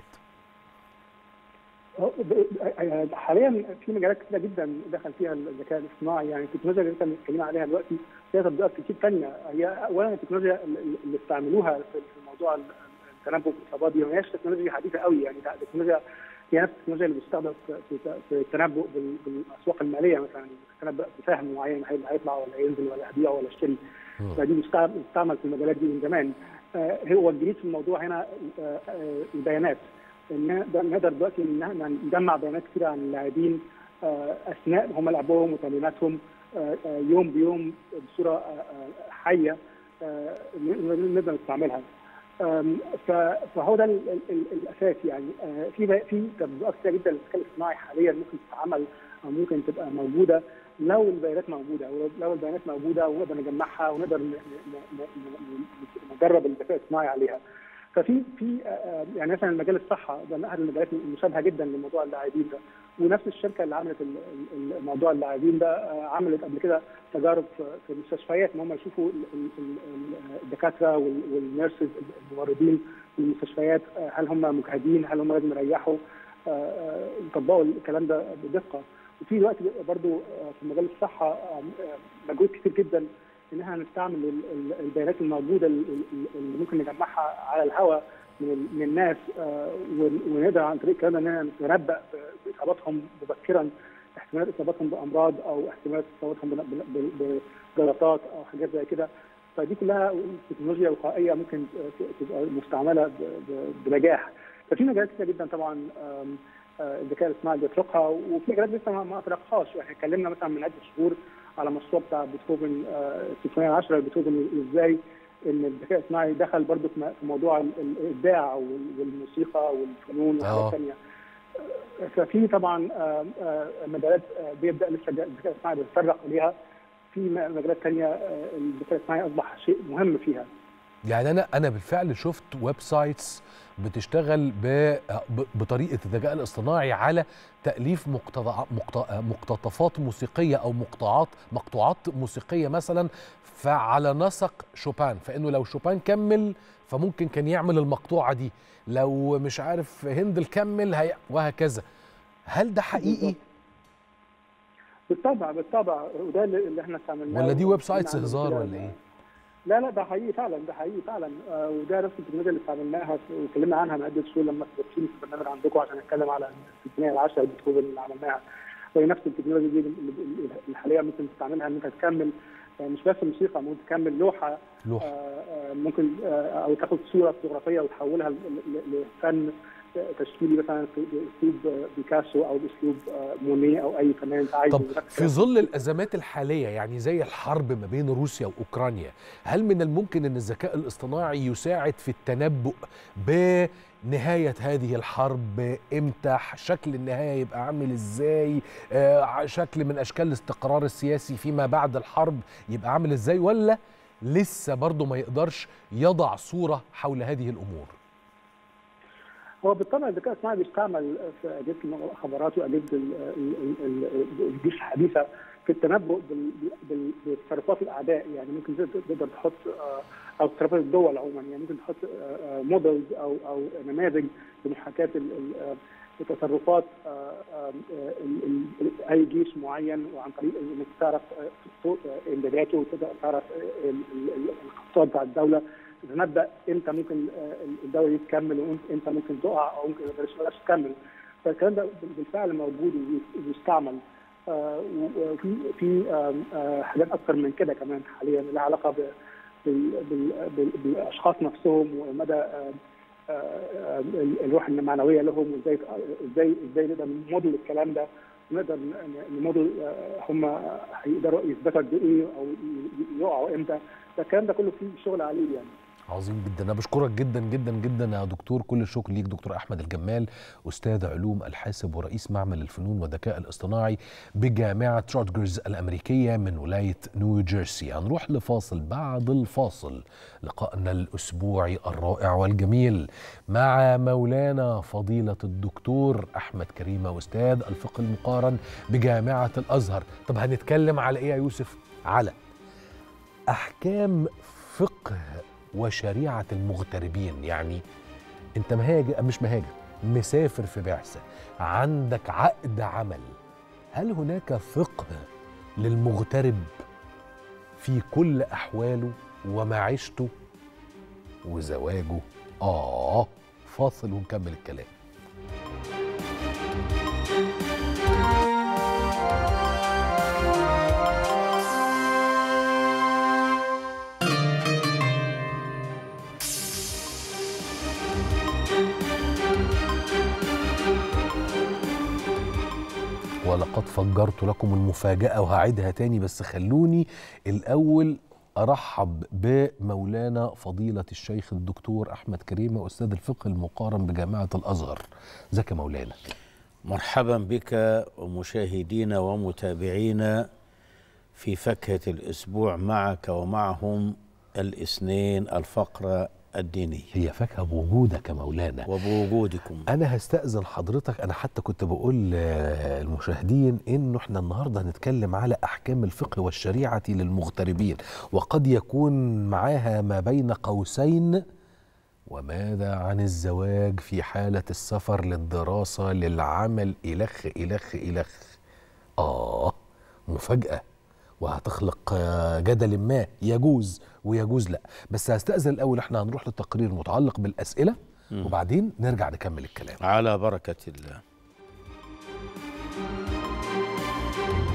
هو ب- حاليا في مجالات كتيره جدا دخل فيها الذكاء الاصطناعي يعني التكنولوجيا اللي انت بتتكلم عليها دلوقتي فيها تطبيقات كتير ثانيه هي اولا التكنولوجيا اللي اللي استعملوها في في موضوع التنبؤ بالاصابات دي ما هياش تكنولوجيا حديثه قوي يعني التكنولوجيا هي نفس التكنولوجيا اللي بتستخدم في- في في التنبؤ بال- بالاسواق الماليه مثلا تنبؤ بسهم معين هي- هيطلع ولا ينزل ولا هبيع ولا اشتري مم. فدي بتستعمل بتستعمل في المجالات دي من زمان آه، هو الجديد في الموضوع هنا آه، آه، البيانات نقدر نقدر دلوقتي ان احنا نجمع بيانات كتير عن اللاعبين آه، اثناء هم لعبهم وتمريناتهم آه، آه، يوم بيوم بصوره آه، آه، حيه آه، نقدر نستعملها آم، ف- فهو ده ال- ال- ال- الاساس يعني آه، في بقى- في تطبيقات كتير جدا للذكاء الاصطناعي حاليا ممكن تتعمل او ممكن تبقى موجوده لو البيانات موجوده ولو لو البيانات موجوده ونقدر نجمعها ونقدر ن- ن- ن- ن- نجرب الذكاء الاصطناعي عليها. ففي في آه، آه، يعني مثلا مجال الصحه ده من احد المجالات المشابهه جدا لموضوع اللاعبين ده ونفس الشركه اللي عملت ال- ال- موضوع اللاعبين ده آه، عملت قبل كده تجارب في في المستشفيات ان هم يشوفوا ال- ال- ال- الدكاتره وال- والنيرسز الممرضين في المستشفيات آه، هل هم مجهدين هل هم لازم يريحوا آه، آه، يطبقوا الكلام ده بدقه وفي دلوقتي برضو آه، في مجال الصحه آه، آه، مجهود كتير جدا ان احنا نستعمل ال- ال- البيانات الموجوده ال- ال- اللي ممكن نجمعها على الهواء من ال- من الناس آه، ون- ونقدر عن طريق الكلام ده ان احنا نتنبأ ب- باصاباتهم مبكرا احتمالات اصابتهم بامراض او احتمالات اصابتهم بن- بن- ب- بجلطات او حاجات زي كده فدي كلها تكنولوجيا وقائيه ممكن ت- تبقى مستعمله ب- ب- بنجاح ففي مجالات كتير جدا طبعا آم، آه، الذكاء الاصطناعي بيطرقها وفي مجالات لسه ما- ما اطرقهاش احنا اتكلمنا مثلا من عده شهور على مشروع بتاع بيتهوفن آه، السيمفونيه العاشره لبيتهوفن ازاي ان الذكاء الاصطناعي دخل برضه في م- في موضوع ال- ال- الابداع وال- والموسيقى والفنون آه. وحاجات ثانيه ففي طبعا آه، آه، مجالات آه، بيبدا لسه الذكاء الاصطناعي بيتطرق اليها في م- مجالات ثانيه الذكاء الاصطناعي اصبح شيء مهم فيها يعني انا انا بالفعل شفت ويب سايتس بتشتغل ب- ب- بطريقه الذكاء الاصطناعي على تاليف مقتطع مقت- مقتطفات موسيقيه او مقطوعات مقطوعات موسيقيه مثلا فعلى نسق شوبان فانه لو شوبان كمل فممكن كان يعمل المقطوعه دي لو مش عارف هندل كمل هي وهكذا هل ده حقيقي بالطبع بالطبع وده اللي اللي احنا استعملناه ولا دي ويب سايتس عنه هزار كده. ولا ايه لا لا ده حقيقي فعلا ده حقيقي فعلا آه وده نفس التكنولوجيا اللي استعملناها في- واتكلمنا عنها من عده شهور لما استضفتيني في البرنامج عندكم عشان اتكلم على السيمفونيه العاشره بيتهوفن اللي عملناها وهي نفس التكنولوجيا دي اللي- اللي اللي حاليا ممكن تستعملها ان انت تكمل آه، مش بس موسيقى ممكن تكمل لوحه لوحه آه، آه، ممكن آه، او تاخد صوره فوتوغرافيه وتحولها ل- ل- لفن تشكيلي مثلا في- باسلوب بيكاسو او باسلوب آه، مونيه او اي فنان انت عايزه طب في ظل الازمات الحاليه يعني زي الحرب ما بين روسيا واوكرانيا هل من الممكن ان الذكاء الاصطناعي يساعد في التنبؤ بنهايه هذه الحرب امتى شكل النهايه يبقى عامل ازاي آه، شكل من اشكال الاستقرار السياسي فيما بعد الحرب يبقى عامل ازاي ولا لسه برضه ما يقدرش يضع صوره حول هذه الامور هو بالطبع الذكاء الاصطناعي بيستعمل في اجهزه المخابرات واجهزه ال- ال- ال- الجيوش الحديثه في التنبؤ بال- بال- بتصرفات الاعداء يعني ممكن تقدر- تقدر تحط آه، او تصرفات الدول عموما يعني ممكن تحط مودلز او او نماذج لمحاكاه ال- ال- آه، تصرفات آه، آه، ال- ال- ال- اي جيش معين وعن طريق انك تعرف آه، صوت- آه، امداداته وتقدر تعرف آه، ال- ال- ال- الاقتصاد بتاع الدوله تتنبأ امتى ممكن آه، الدوله دي تكمل وامتى ممكن تقع او ممكن بلاش بلاش تكمل فالكلام ده بالفعل موجود وبيستعمل آه، وفي في آم، آه، حاجات اكثر من كده كمان حاليا لها علاقه ب- بال- بال- بال- بالاشخاص نفسهم ومدى آه، آه، آه، الروح المعنويه لهم وازاي ازاي ازاي نقدر نموديل الكلام ده ونقدر ن- ن- نموديل آه، هم هيقدروا يثبتوا قد ايه او ي- يقعوا امتى فالكلام ده كله فيه شغل عليه يعني عظيم جدا انا بشكرك جدا جدا جدا يا دكتور كل الشكر ليك دكتور احمد الجمال استاذ علوم الحاسب ورئيس معمل الفنون والذكاء الاصطناعي بجامعه رودجرز الامريكيه من ولايه نيو جيرسي هنروح لفاصل بعد الفاصل لقائنا الاسبوعي الرائع والجميل مع مولانا فضيله الدكتور احمد كريمه استاذ الفقه المقارن بجامعه الازهر طب هنتكلم على ايه يا يوسف على احكام فقه وشريعه المغتربين يعني انت مهاجر مش مهاجر مسافر في بعثه عندك عقد عمل هل هناك فقه للمغترب في كل احواله ومعيشته وزواجه اه فاصل ونكمل الكلام ولقد فجرت لكم المفاجأة وهعيدها تاني بس خلوني الأول أرحب بمولانا فضيلة الشيخ الدكتور أحمد كريمة أستاذ الفقه المقارن بجامعة الأزهر ازيك يا مولانا مرحبا بك ومشاهدينا ومتابعينا في فكهة الأسبوع معك ومعهم الاثنين الفقرة الدينية هي فاكهة بوجودك يا مولانا وبوجودكم انا هستأذن حضرتك انا حتى كنت بقول للمشاهدين انه احنا النهارده هنتكلم على احكام الفقه والشريعه للمغتربين وقد يكون معاها ما بين قوسين وماذا عن الزواج في حالة السفر للدراسة للعمل إلخ إلخ إلخ آه مفاجأة وهتخلق آه، جدل ما يجوز ويجوز لا بس هستأذن الأول احنا هنروح لتقرير متعلق بالأسئلة وبعدين نرجع نكمل الكلام على بركة الله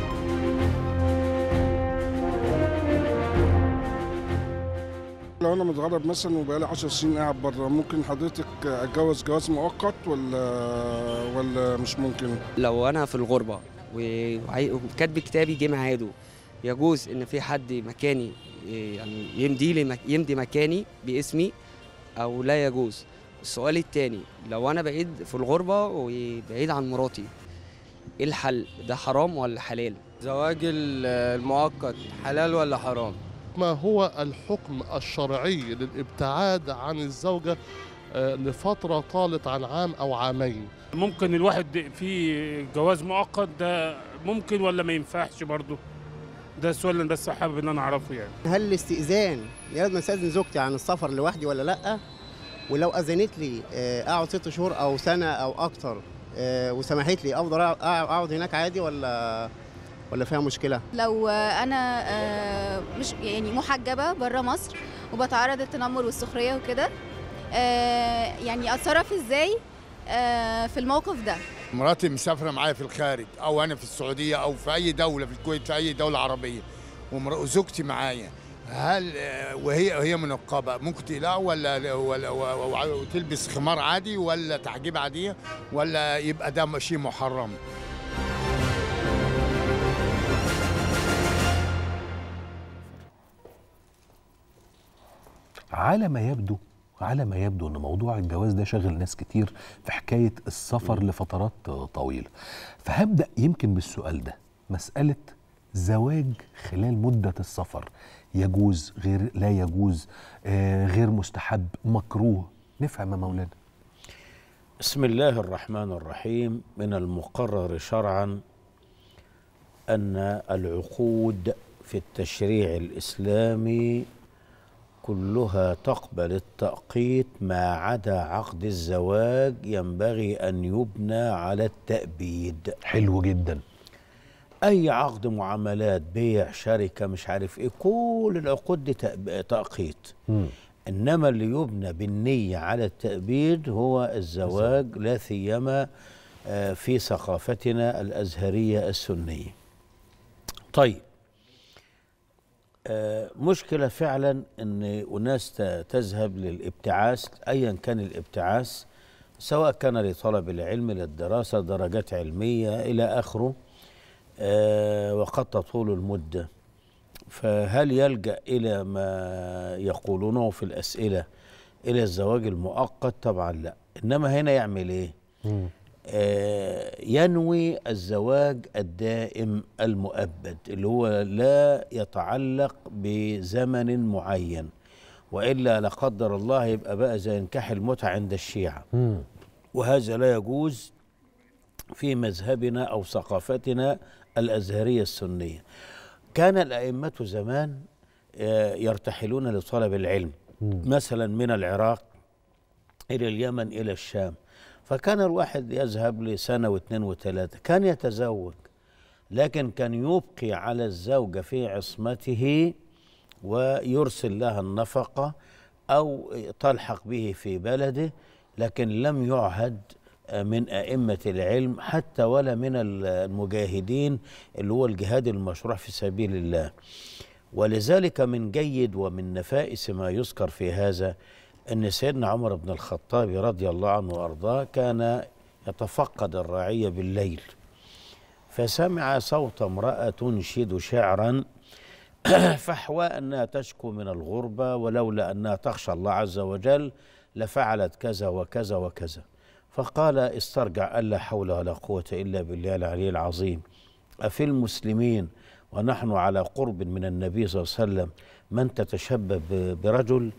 لو انا متغرب مثلا وبقالي 10 سنين قاعد بره ممكن حضرتك اتجوز جواز مؤقت ولا ولا مش ممكن؟ لو انا في الغربه وعاي- وكاتب كتابي جه ميعاده يجوز ان في حد مكاني إيه، يعني يمضي لي مك- يمضي مكاني باسمي او لا يجوز السؤال التاني لو انا بعيد في الغربه وبعيد عن مراتي ايه الحل ده حرام ولا حلال زواج ال- المؤقت حلال ولا حرام ما هو الحكم الشرعي للابتعاد عن الزوجة آه، لفترة طالت عن عام أو عامين ممكن الواحد في جواز مؤقت ده ممكن ولا ما ينفعش برضه ده السؤال اللي بس حابب ان انا اعرفه يعني هل الاستئذان لازم استاذن زوجتي عن السفر لوحدي ولا لا ولو اذنت لي آه، اقعد ست شهور او سنه او اكتر آه، وسمحت لي افضل أقعد- اقعد هناك عادي ولا ولا فيها مشكله لو انا آه، مش يعني محجبه بره مصر وبتعرض للتنمر والسخريه وكده آه، يعني اتصرف ازاي آه، في الموقف ده مراتي مسافرة معايا في الخارج أو أنا في السعودية أو في أي دولة في الكويت في أي دولة عربية ومر- وزوجتي معايا هل آه، وهي وهي منقبة ممكن تقلع ولا ولا و- و- وتلبس خمار عادي ولا تحجيب عادية ولا يبقى ده شيء محرم؟ على ما يبدو على ما يبدو ان موضوع الجواز ده شاغل ناس كتير في حكايه السفر لفترات طويله فهبدا يمكن بالسؤال ده مساله زواج خلال مده السفر يجوز غير لا يجوز آه غير مستحب مكروه نفهم يا مولانا بسم الله الرحمن الرحيم من المقرر شرعا ان العقود في التشريع الاسلامي كلها تقبل التأقيت ما عدا عقد الزواج ينبغي أن يبنى على التأبيد حلو جدا أي عقد معاملات بيع شركة مش عارف إيه كل العقود دي تأب- تأقيت مم. إنما اللي يبنى بالنية على التأبيد هو الزواج لا سيما آه، في ثقافتنا الأزهرية السنية طيب آه، مشكلة فعلا أن أناس ت- تذهب للابتعاث أيا كان الابتعاث سواء كان لطلب العلم للدراسة درجات علمية إلى آخره آه، وقد تطول المدة فهل يلجأ إلى ما يقولونه في الأسئلة إلى الزواج المؤقت طبعا لا إنما هنا يعمل إيه آه، ينوي الزواج الدائم المؤبد اللي هو لا يتعلق بزمن معين والا لا قدر الله يبقى بقى زي نكاح المتعه عند الشيعه مم. وهذا لا يجوز في مذهبنا او ثقافتنا الازهريه السنيه كان الائمه زمان آه، يرتحلون لطلب العلم مثلا من العراق الى اليمن الى الشام فكان الواحد يذهب لسنه واثنين وثلاثه كان يتزوج لكن كان يبقي على الزوجه في عصمته ويرسل لها النفقه او تلحق به في بلده لكن لم يعهد من ائمه العلم حتى ولا من المجاهدين اللي هو الجهاد المشروع في سبيل الله ولذلك من جيد ومن نفائس ما يذكر في هذا ان سيدنا عمر بن الخطاب رضي الله عنه وارضاه كان يتفقد الرعيه بالليل فسمع صوت امراه تنشد شعرا فحوى انها تشكو من الغربه ولولا انها تخشى الله عز وجل لفعلت كذا وكذا وكذا فقال استرجع ألا حول ولا قوة إلا بالله العلي العظيم أفي المسلمين ونحن على قرب من النبي صلى الله عليه وسلم من تتشبه ب- برجل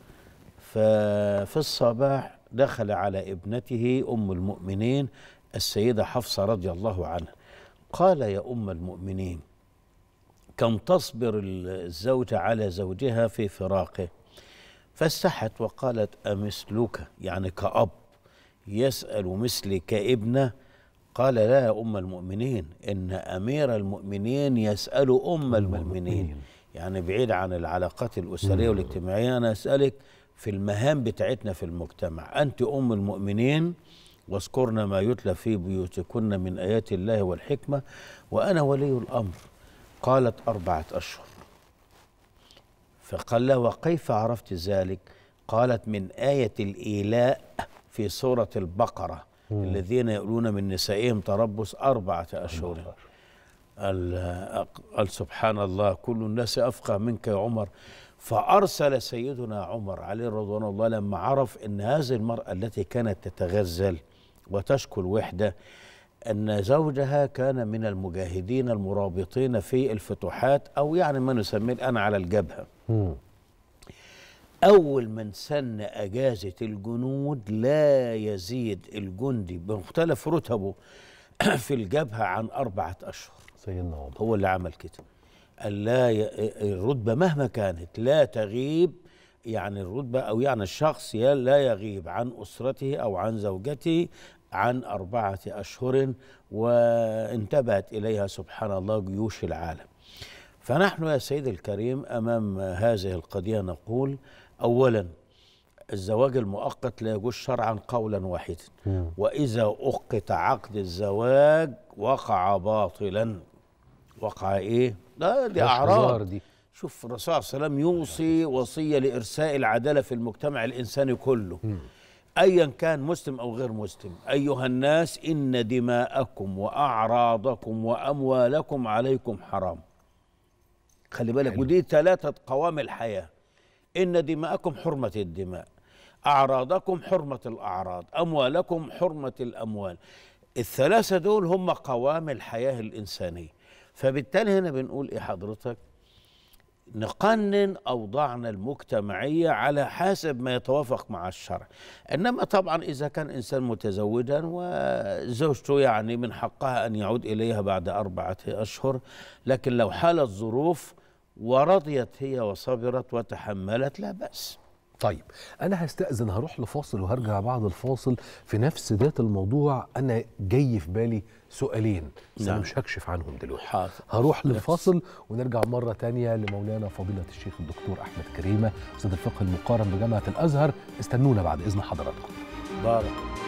ففي الصباح دخل على ابنته أم المؤمنين السيدة حفصة رضي الله عنها قال يا أم المؤمنين كم تصبر الزوجة على زوجها في فراقه فاستحت وقالت أمثلك يعني كأب يسأل مثلي كابنة قال لا يا أم المؤمنين إن أمير المؤمنين يسأل أم المؤمنين يعني بعيد عن العلاقات الأسرية والاجتماعية أنا أسألك في المهام بتاعتنا في المجتمع أنت أم المؤمنين واذكرن ما يتلى في بيوتكن من آيات الله والحكمة وأنا ولي الأمر قالت أربعة أشهر فقال لها وكيف عرفت ذلك قالت من آية الإيلاء في سورة البقرة مم. الذين يؤلون من نسائهم تربص أربعة أشهر قال قال سبحان الله كل الناس أفقه منك يا عمر فأرسل سيدنا عمر عليه رضوان الله لما عرف أن هذه المرأة التي كانت تتغزل وتشكو الوحدة أن زوجها كان من المجاهدين المرابطين في الفتوحات أو يعني ما نسميه الآن على الجبهة مم. أول من سن أجازة الجنود لا يزيد الجندي بمختلف رتبه في الجبهة عن أربعة أشهر سيدنا عمر هو اللي عمل كده قال لا ي... الرتبة مهما كانت لا تغيب يعني الرتبة أو يعني الشخص ي- لا يغيب عن أسرته أو عن زوجته عن أربعة أشهر وانتبهت إليها سبحان الله جيوش العالم فنحن يا سيدي الكريم أمام هذه القضية نقول أولا الزواج المؤقت لا يجوز شرعا قولا واحدا مم. وإذا أوقت عقد الزواج وقع باطلا وقع إيه؟ لا دي مش هزار أعراض دي شوف الرسول صلى الله عليه وسلم يوصي وصية لإرساء العدالة في المجتمع الإنساني كله أيا كان مسلم أو غير مسلم أيها الناس إن دماءكم وأعراضكم وأموالكم عليكم حرام خلي بالك ودي ثلاثة قوام الحياة إن دماءكم حرمة الدماء أعراضكم حرمة الأعراض أموالكم حرمة الأموال الثلاثة دول هم قوام الحياة الإنسانية فبالتالي هنا بنقول إيه حضرتك نقنن أوضاعنا المجتمعية على حسب ما يتوافق مع الشرع إنما طبعا إذا كان إنسان متزوجا وزوجته يعني من حقها أن يعود إليها بعد أربعة أشهر لكن لو حالت ظروف ورضيت هي وصبرت وتحملت لا بأس طيب انا هستأذن هروح لفاصل وهرجع بعد الفاصل في نفس ذات الموضوع انا جاي في بالي سؤالين بس انا نعم. مش هكشف عنهم دلوقتي حاضر هروح للفاصل ونرجع مرة تانية لمولانا فضيلة الشيخ الدكتور أحمد كريمة أستاذ الفقه المقارن بجامعة الأزهر استنونا بعد إذن حضراتكم بارك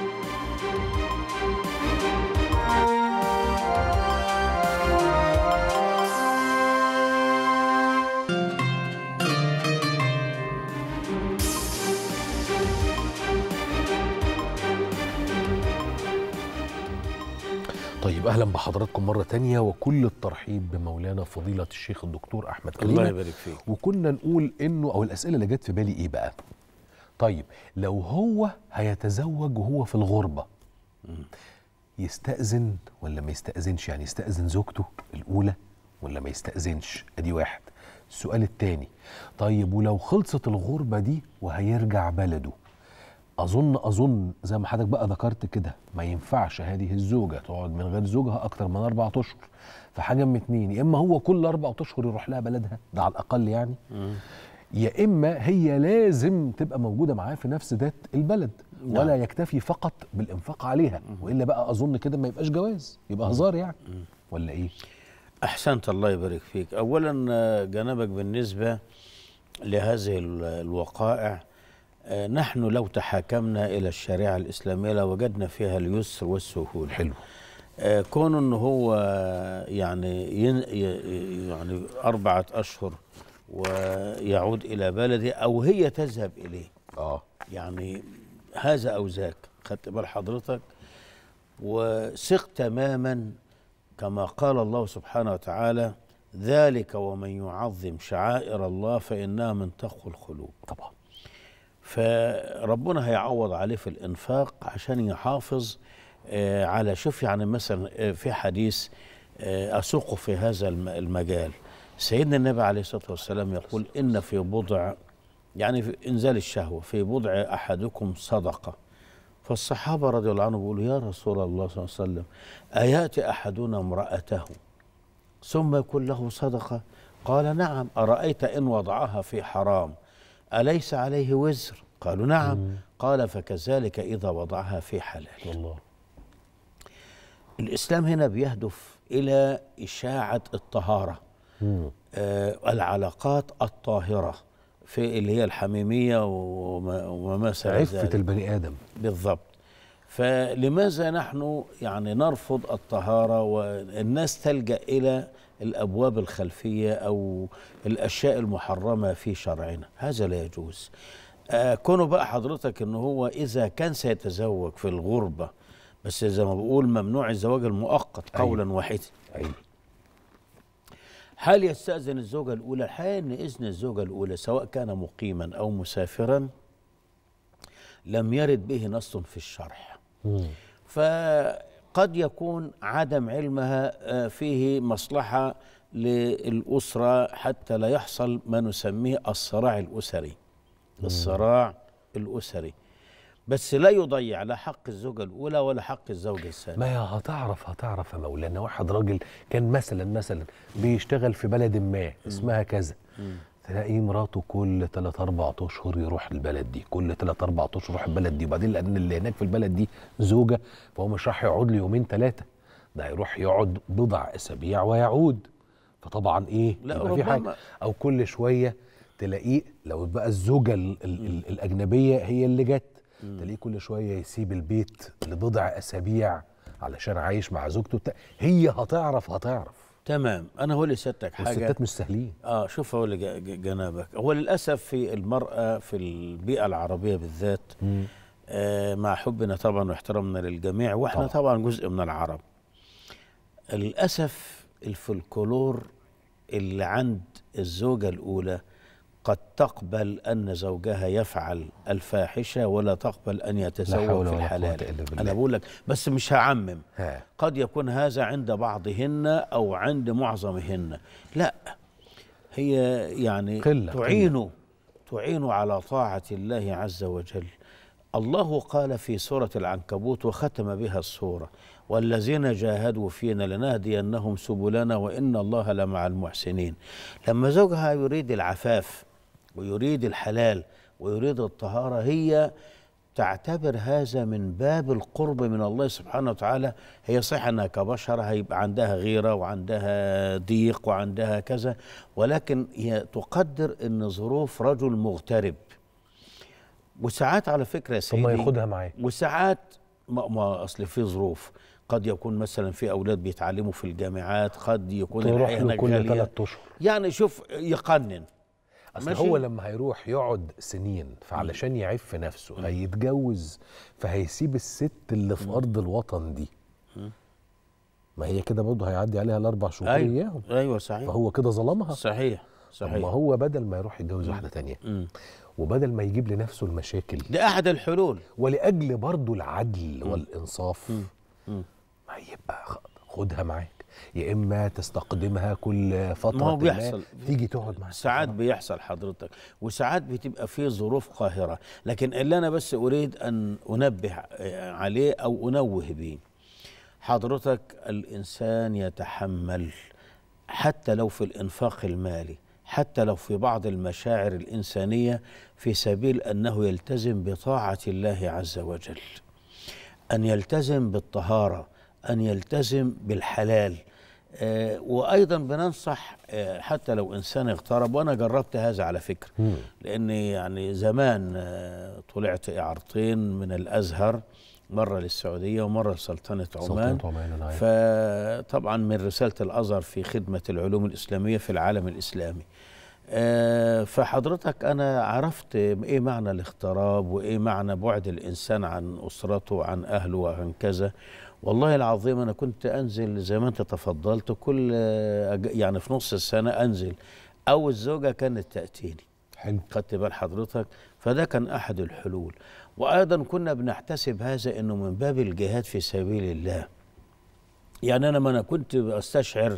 طيب أهلا بحضراتكم مرة تانية وكل الترحيب بمولانا فضيلة الشيخ الدكتور أحمد كريمة الله يبارك فيك وكنا نقول إنه أو الأسئلة اللي جت في بالي إيه بقى طيب لو هو هيتزوج وهو في الغربة يستأذن ولا ما يستأذنش يعني يستأذن زوجته الأولى ولا ما يستأذنش أدي واحد السؤال التاني طيب ولو خلصت الغربة دي وهيرجع بلده أظن أظن زي ما حضرتك بقى ذكرت كده ما ينفعش هذه الزوجة تقعد من غير زوجها أكتر من أربعة أشهر فحاجة من اتنين يا إما هو كل أربعة أشهر يروح لها بلدها ده على الأقل يعني يا إما هي لازم تبقى موجودة معاه في نفس ذات البلد نعم. ولا يكتفي فقط بالإنفاق عليها وإلا بقى أظن كده ما يبقاش جواز يبقى هزار يعني ولا إيه؟ أحسنت الله يبارك فيك أولا آه، جنابك بالنسبة لهذه ال- الوقائع آه، نحن لو تحاكمنا إلى الشريعة الإسلامية لوجدنا فيها اليسر والسهولة حلو آه، كون ان هو يعني ين ي- يعني أربعة أشهر ويعود إلى بلده أو هي تذهب إليه آه يعني هذا أو ذاك خدت بال حضرتك وثق تماما كما قال الله سبحانه وتعالى ذلك ومن يعظم شعائر الله فإنها من تقوى القلوب طبعا فربنا هيعوض عليه في الإنفاق عشان يحافظ آه، على شوف يعني مثلا آه، في حديث آه، أسوقه في هذا الم- المجال سيدنا النبي عليه الصلاة والسلام يقول إن في بضع يعني في إنزال الشهوة في بضع أحدكم صدقة فالصحابة رضي الله عنهم بيقولوا يا رسول الله صلى الله عليه وسلم أياتي أحدنا امرأته ثم يكون له صدقة قال نعم أرأيت إن وضعها في حرام أليس عليه وزر قالوا نعم قال فكذلك إذا وضعها في حلال الله الإسلام هنا بيهدف إلى إشاعة الطهارة مم. آه العلاقات الطاهرة في اللي هي الحميمية وما, وما سوى عفة ذلك البني آدم بالضبط فلماذا نحن يعني نرفض الطهارة والناس تلجأ إلى الأبواب الخلفية أو الأشياء المحرمة في شرعنا هذا لا يجوز آه كونه بقى حضرتك ان هو اذا كان سيتزوج في الغربه بس زي ما بقول ممنوع الزواج المؤقت قولا واحدا أيوة. هل يستأذن الزوجة الأولى؟ الحقيقة أن إذن الزوجة الأولى سواء كان مقيما أو مسافرا لم يرد به نص في الشرح فقد يكون عدم علمها آه، فيه مصلحة للأسرة حتى لا يحصل ما نسميه الصراع الأسري الصراع الأسري بس لا يضيع لا حق الزوجة الأولى ولا حق الزوجة الثانية ما هي هتعرف هتعرف يا مولانا واحد راجل كان مثلا مثلا بيشتغل في بلد ما اسمها كذا تلاقي مراته كل 3 4 اشهر يروح البلد دي كل 3 4 اشهر يروح البلد دي وبعدين لان اللي هناك في البلد دي زوجه فهو مش راح يقعد له يومين ثلاثه ده هيروح يقعد بضع اسابيع ويعود فطبعا ايه لا، يبقى في ربما- حاجه او كل شويه تلاقيه لو بقى الزوجه ال ال ال الاجنبيه هي اللي جت تلاقيه كل شويه يسيب البيت لبضع اسابيع علشان عايش مع زوجته بتاع- هي هتعرف هتعرف تمام أنا هقول لسيادتك حاجة والستات مش سهلين اه شوف اقول لج- ج- جنابك هو للاسف في المراه في البيئه العربيه بالذات آه مع حبنا طبعا واحترامنا للجميع واحنا طبعاً. طبعا, جزء من العرب للاسف الفلكلور اللي عند الزوجه الاولى قد تقبل ان زوجها يفعل الفاحشه ولا تقبل ان حول يتزوج في ولا قوة الحلال إلا بالله. انا بقول لك بس مش هعمم ها. قد يكون هذا عند بعضهن او عند معظمهن لا هي يعني قلة، تعين تعين على طاعة الله عز وجل الله قال في سورة العنكبوت وختم بها السورة والذين جاهدوا فينا لنهدينهم سبلنا وإن الله لمع المحسنين لما زوجها يريد العفاف ويريد الحلال ويريد الطهارة هي تعتبر هذا من باب القرب من الله سبحانه وتعالى هي صحيح انها كبشر هيبقى عندها غيره وعندها ضيق وعندها كذا ولكن هي تقدر ان ظروف رجل مغترب وساعات على فكره يا ثم سيدي ياخدها معاه وساعات ما, ما اصل في ظروف قد يكون مثلا في اولاد بيتعلموا في الجامعات قد يكون تروح الحياه له هناك كل غالية. ثلاث اشهر يعني شوف يقنن اصل ماشي؟ هو لما هيروح يقعد سنين فعلشان يعف نفسه هيتجوز فهيسيب الست اللي في ارض الوطن دي ما هي كده برضه هيعدي عليها الاربع شهور أيوة. اياهم ايوه صحيح فهو كده ظلمها صحيح طب ما صحيح هو بدل ما يروح يتجوز واحده تانية وبدل ما يجيب لنفسه المشاكل ده احد الحلول ولاجل برضه العدل والانصاف مم. ما يبقى خ- خدها معاك يا اما تستقدمها كل فتره ما هو بيحصل تيجي تقعد معاك ساعات بيحصل حضرتك وساعات بتبقى فيه ظروف قاهرة لكن اللي أنا بس أريد أن أنبه عليه أو أنوه به حضرتك الإنسان يتحمل حتى لو في الإنفاق المالي حتى لو في بعض المشاعر الإنسانية في سبيل أنه يلتزم بطاعة الله عز وجل أن يلتزم بالطهارة أن يلتزم بالحلال آه وأيضا بننصح آه حتى لو إنسان اغترب وأنا جربت هذا على فكرة لأني يعني زمان آه طلعت إعارتين من الأزهر مرة للسعودية ومرة لسلطنة عمان سلطنة عمان أنا عارف. فطبعا من رسالة الأزهر في خدمة العلوم الإسلامية في العالم الإسلامي آه، فحضرتك أنا عرفت إيه معنى الاغتراب وإيه معنى بعد الإنسان عن أسرته وعن أهله وعن كذا والله العظيم أنا كنت أنزل زي ما أنت تفضلت كل آه، أج- يعني في نص السنة أنزل أو الزوجة كانت تأتيني حلو خدت بال حضرتك فده كان أحد الحلول وأيضا كنا بنحتسب هذا أنه من باب الجهاد في سبيل الله يعني انا ما انا كنت استشعر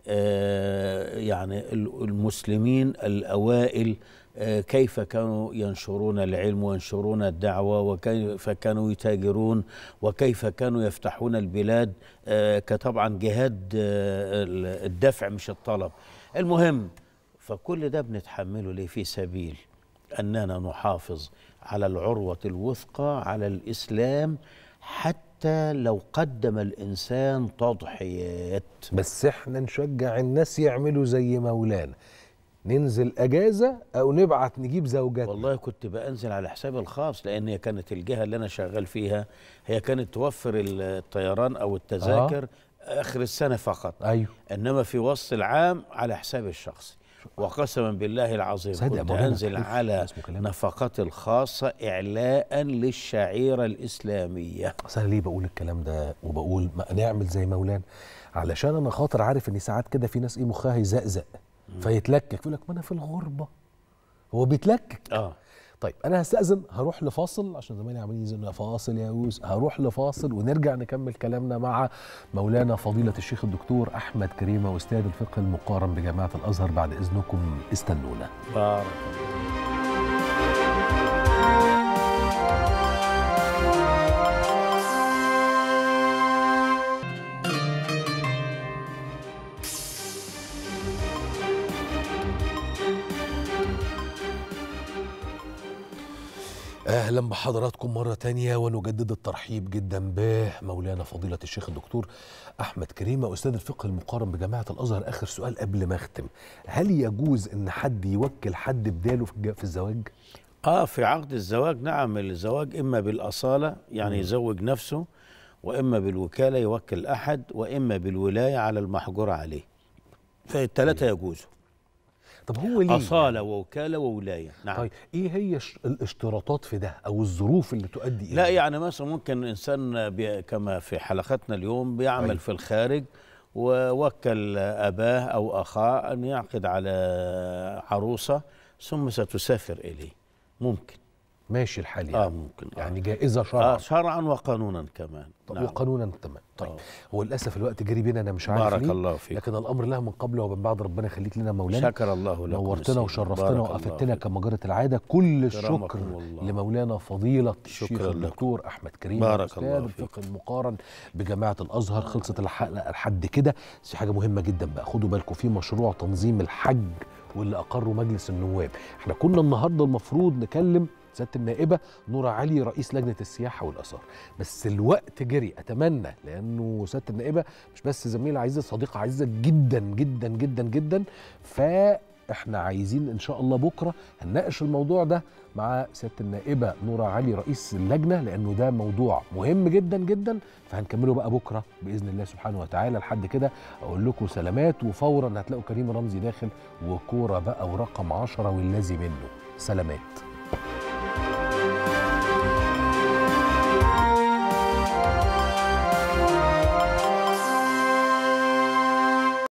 آه، يعني ال- المسلمين الاوائل آه، كيف كانوا ينشرون العلم وينشرون الدعوه وكيف كانوا يتاجرون وكيف كانوا يفتحون البلاد آه، كطبعا جهاد آه، ال- الدفع مش الطلب المهم فكل ده بنتحمله ليه في سبيل اننا نحافظ على العروه الوثقى على الاسلام حتى لو قدم الانسان تضحيات بس احنا نشجع الناس يعملوا زي مولانا ننزل اجازه او نبعت نجيب زوجات والله كنت بنزل على حسابي الخاص لان هي كانت الجهه اللي انا شغال فيها هي كانت توفر الطيران او التذاكر آه. اخر السنه فقط ايوه انما في وسط العام على حسابي الشخصي وقسما بالله العظيم صادق يا كنت مولانا، انزل تحلف على اسمه كلام. نفقاتي الخاصه اعلاء للشعيره الاسلاميه اصل انا ليه بقول الكلام ده وبقول ما نعمل زي مولانا علشان انا خاطر عارف ان ساعات كده في ناس ايه مخها يزقزق فيتلكك يقول لك ما انا في الغربه هو بيتلكك اه طيب انا هستاذن هروح لفاصل عشان زمايلي عمالين يزنوا فاصل يا يوسف هروح لفاصل ونرجع نكمل كلامنا مع مولانا فضيله الشيخ الدكتور احمد كريمه استاذ الفقه المقارن بجامعه الازهر بعد اذنكم استنونا بارك اهلا بحضراتكم مره تانية ونجدد الترحيب جدا بمولانا فضيله الشيخ الدكتور احمد كريمه استاذ الفقه المقارن بجامعه الازهر اخر سؤال قبل ما اختم هل يجوز ان حد يوكل حد بداله في الج- في الزواج اه في عقد الزواج نعم الزواج اما بالاصاله يعني مم. يزوج نفسه واما بالوكاله يوكل احد واما بالولايه على المحجور عليه فالثلاثه يجوزوا طب هو ليه اصاله ووكاله وولايه نعم طيب ايه هي الش- الاشتراطات في ده او الظروف اللي تؤدي الى لا ده؟ يعني مثلا ممكن انسان بي كما في حلقتنا اليوم بيعمل أيوة. في الخارج ووكل اباه او اخاه ان يعقد على عروسه ثم ستسافر اليه ممكن ماشي الحال يعني اه ممكن يعني جائزه شرعا آه شرعا وقانونا كمان طب نعم. وقانونا تمام طيب آه. هو للاسف الوقت جري بينا انا مش عارف بارك ليه الله فيك لكن الامر له من قبل ومن بعد ربنا يخليك لنا مولانا شكر الله لكم نورتنا السيد. وشرفتنا بارك الله وافدتنا فيك. كما جرت العاده كل الشكر كرمكم الله. لمولانا فضيله الشيخ شكرا لكم. الدكتور احمد كريم بارك أستاذ الله فيك. الفقه المقارن بجامعه الازهر خلصت الحلقه لحد كده بس في حاجه مهمه جدا بقى خدوا بالكم في مشروع تنظيم الحج واللي اقره مجلس النواب احنا كنا النهارده المفروض نكلم سياده النائبه نورة علي رئيس لجنه السياحه والاثار بس الوقت جري اتمنى لانه سياده النائبه مش بس زميله عزيزه صديقه عزيزه جدا جدا جدا جدا فاحنا عايزين ان شاء الله بكره هنناقش الموضوع ده مع سياده النائبه نورة علي رئيس اللجنه لانه ده موضوع مهم جدا جدا فهنكمله بقى بكره باذن الله سبحانه وتعالى لحد كده اقول لكم سلامات وفورا هتلاقوا كريم رمزي داخل وكوره بقى ورقم عشرة والذي منه سلامات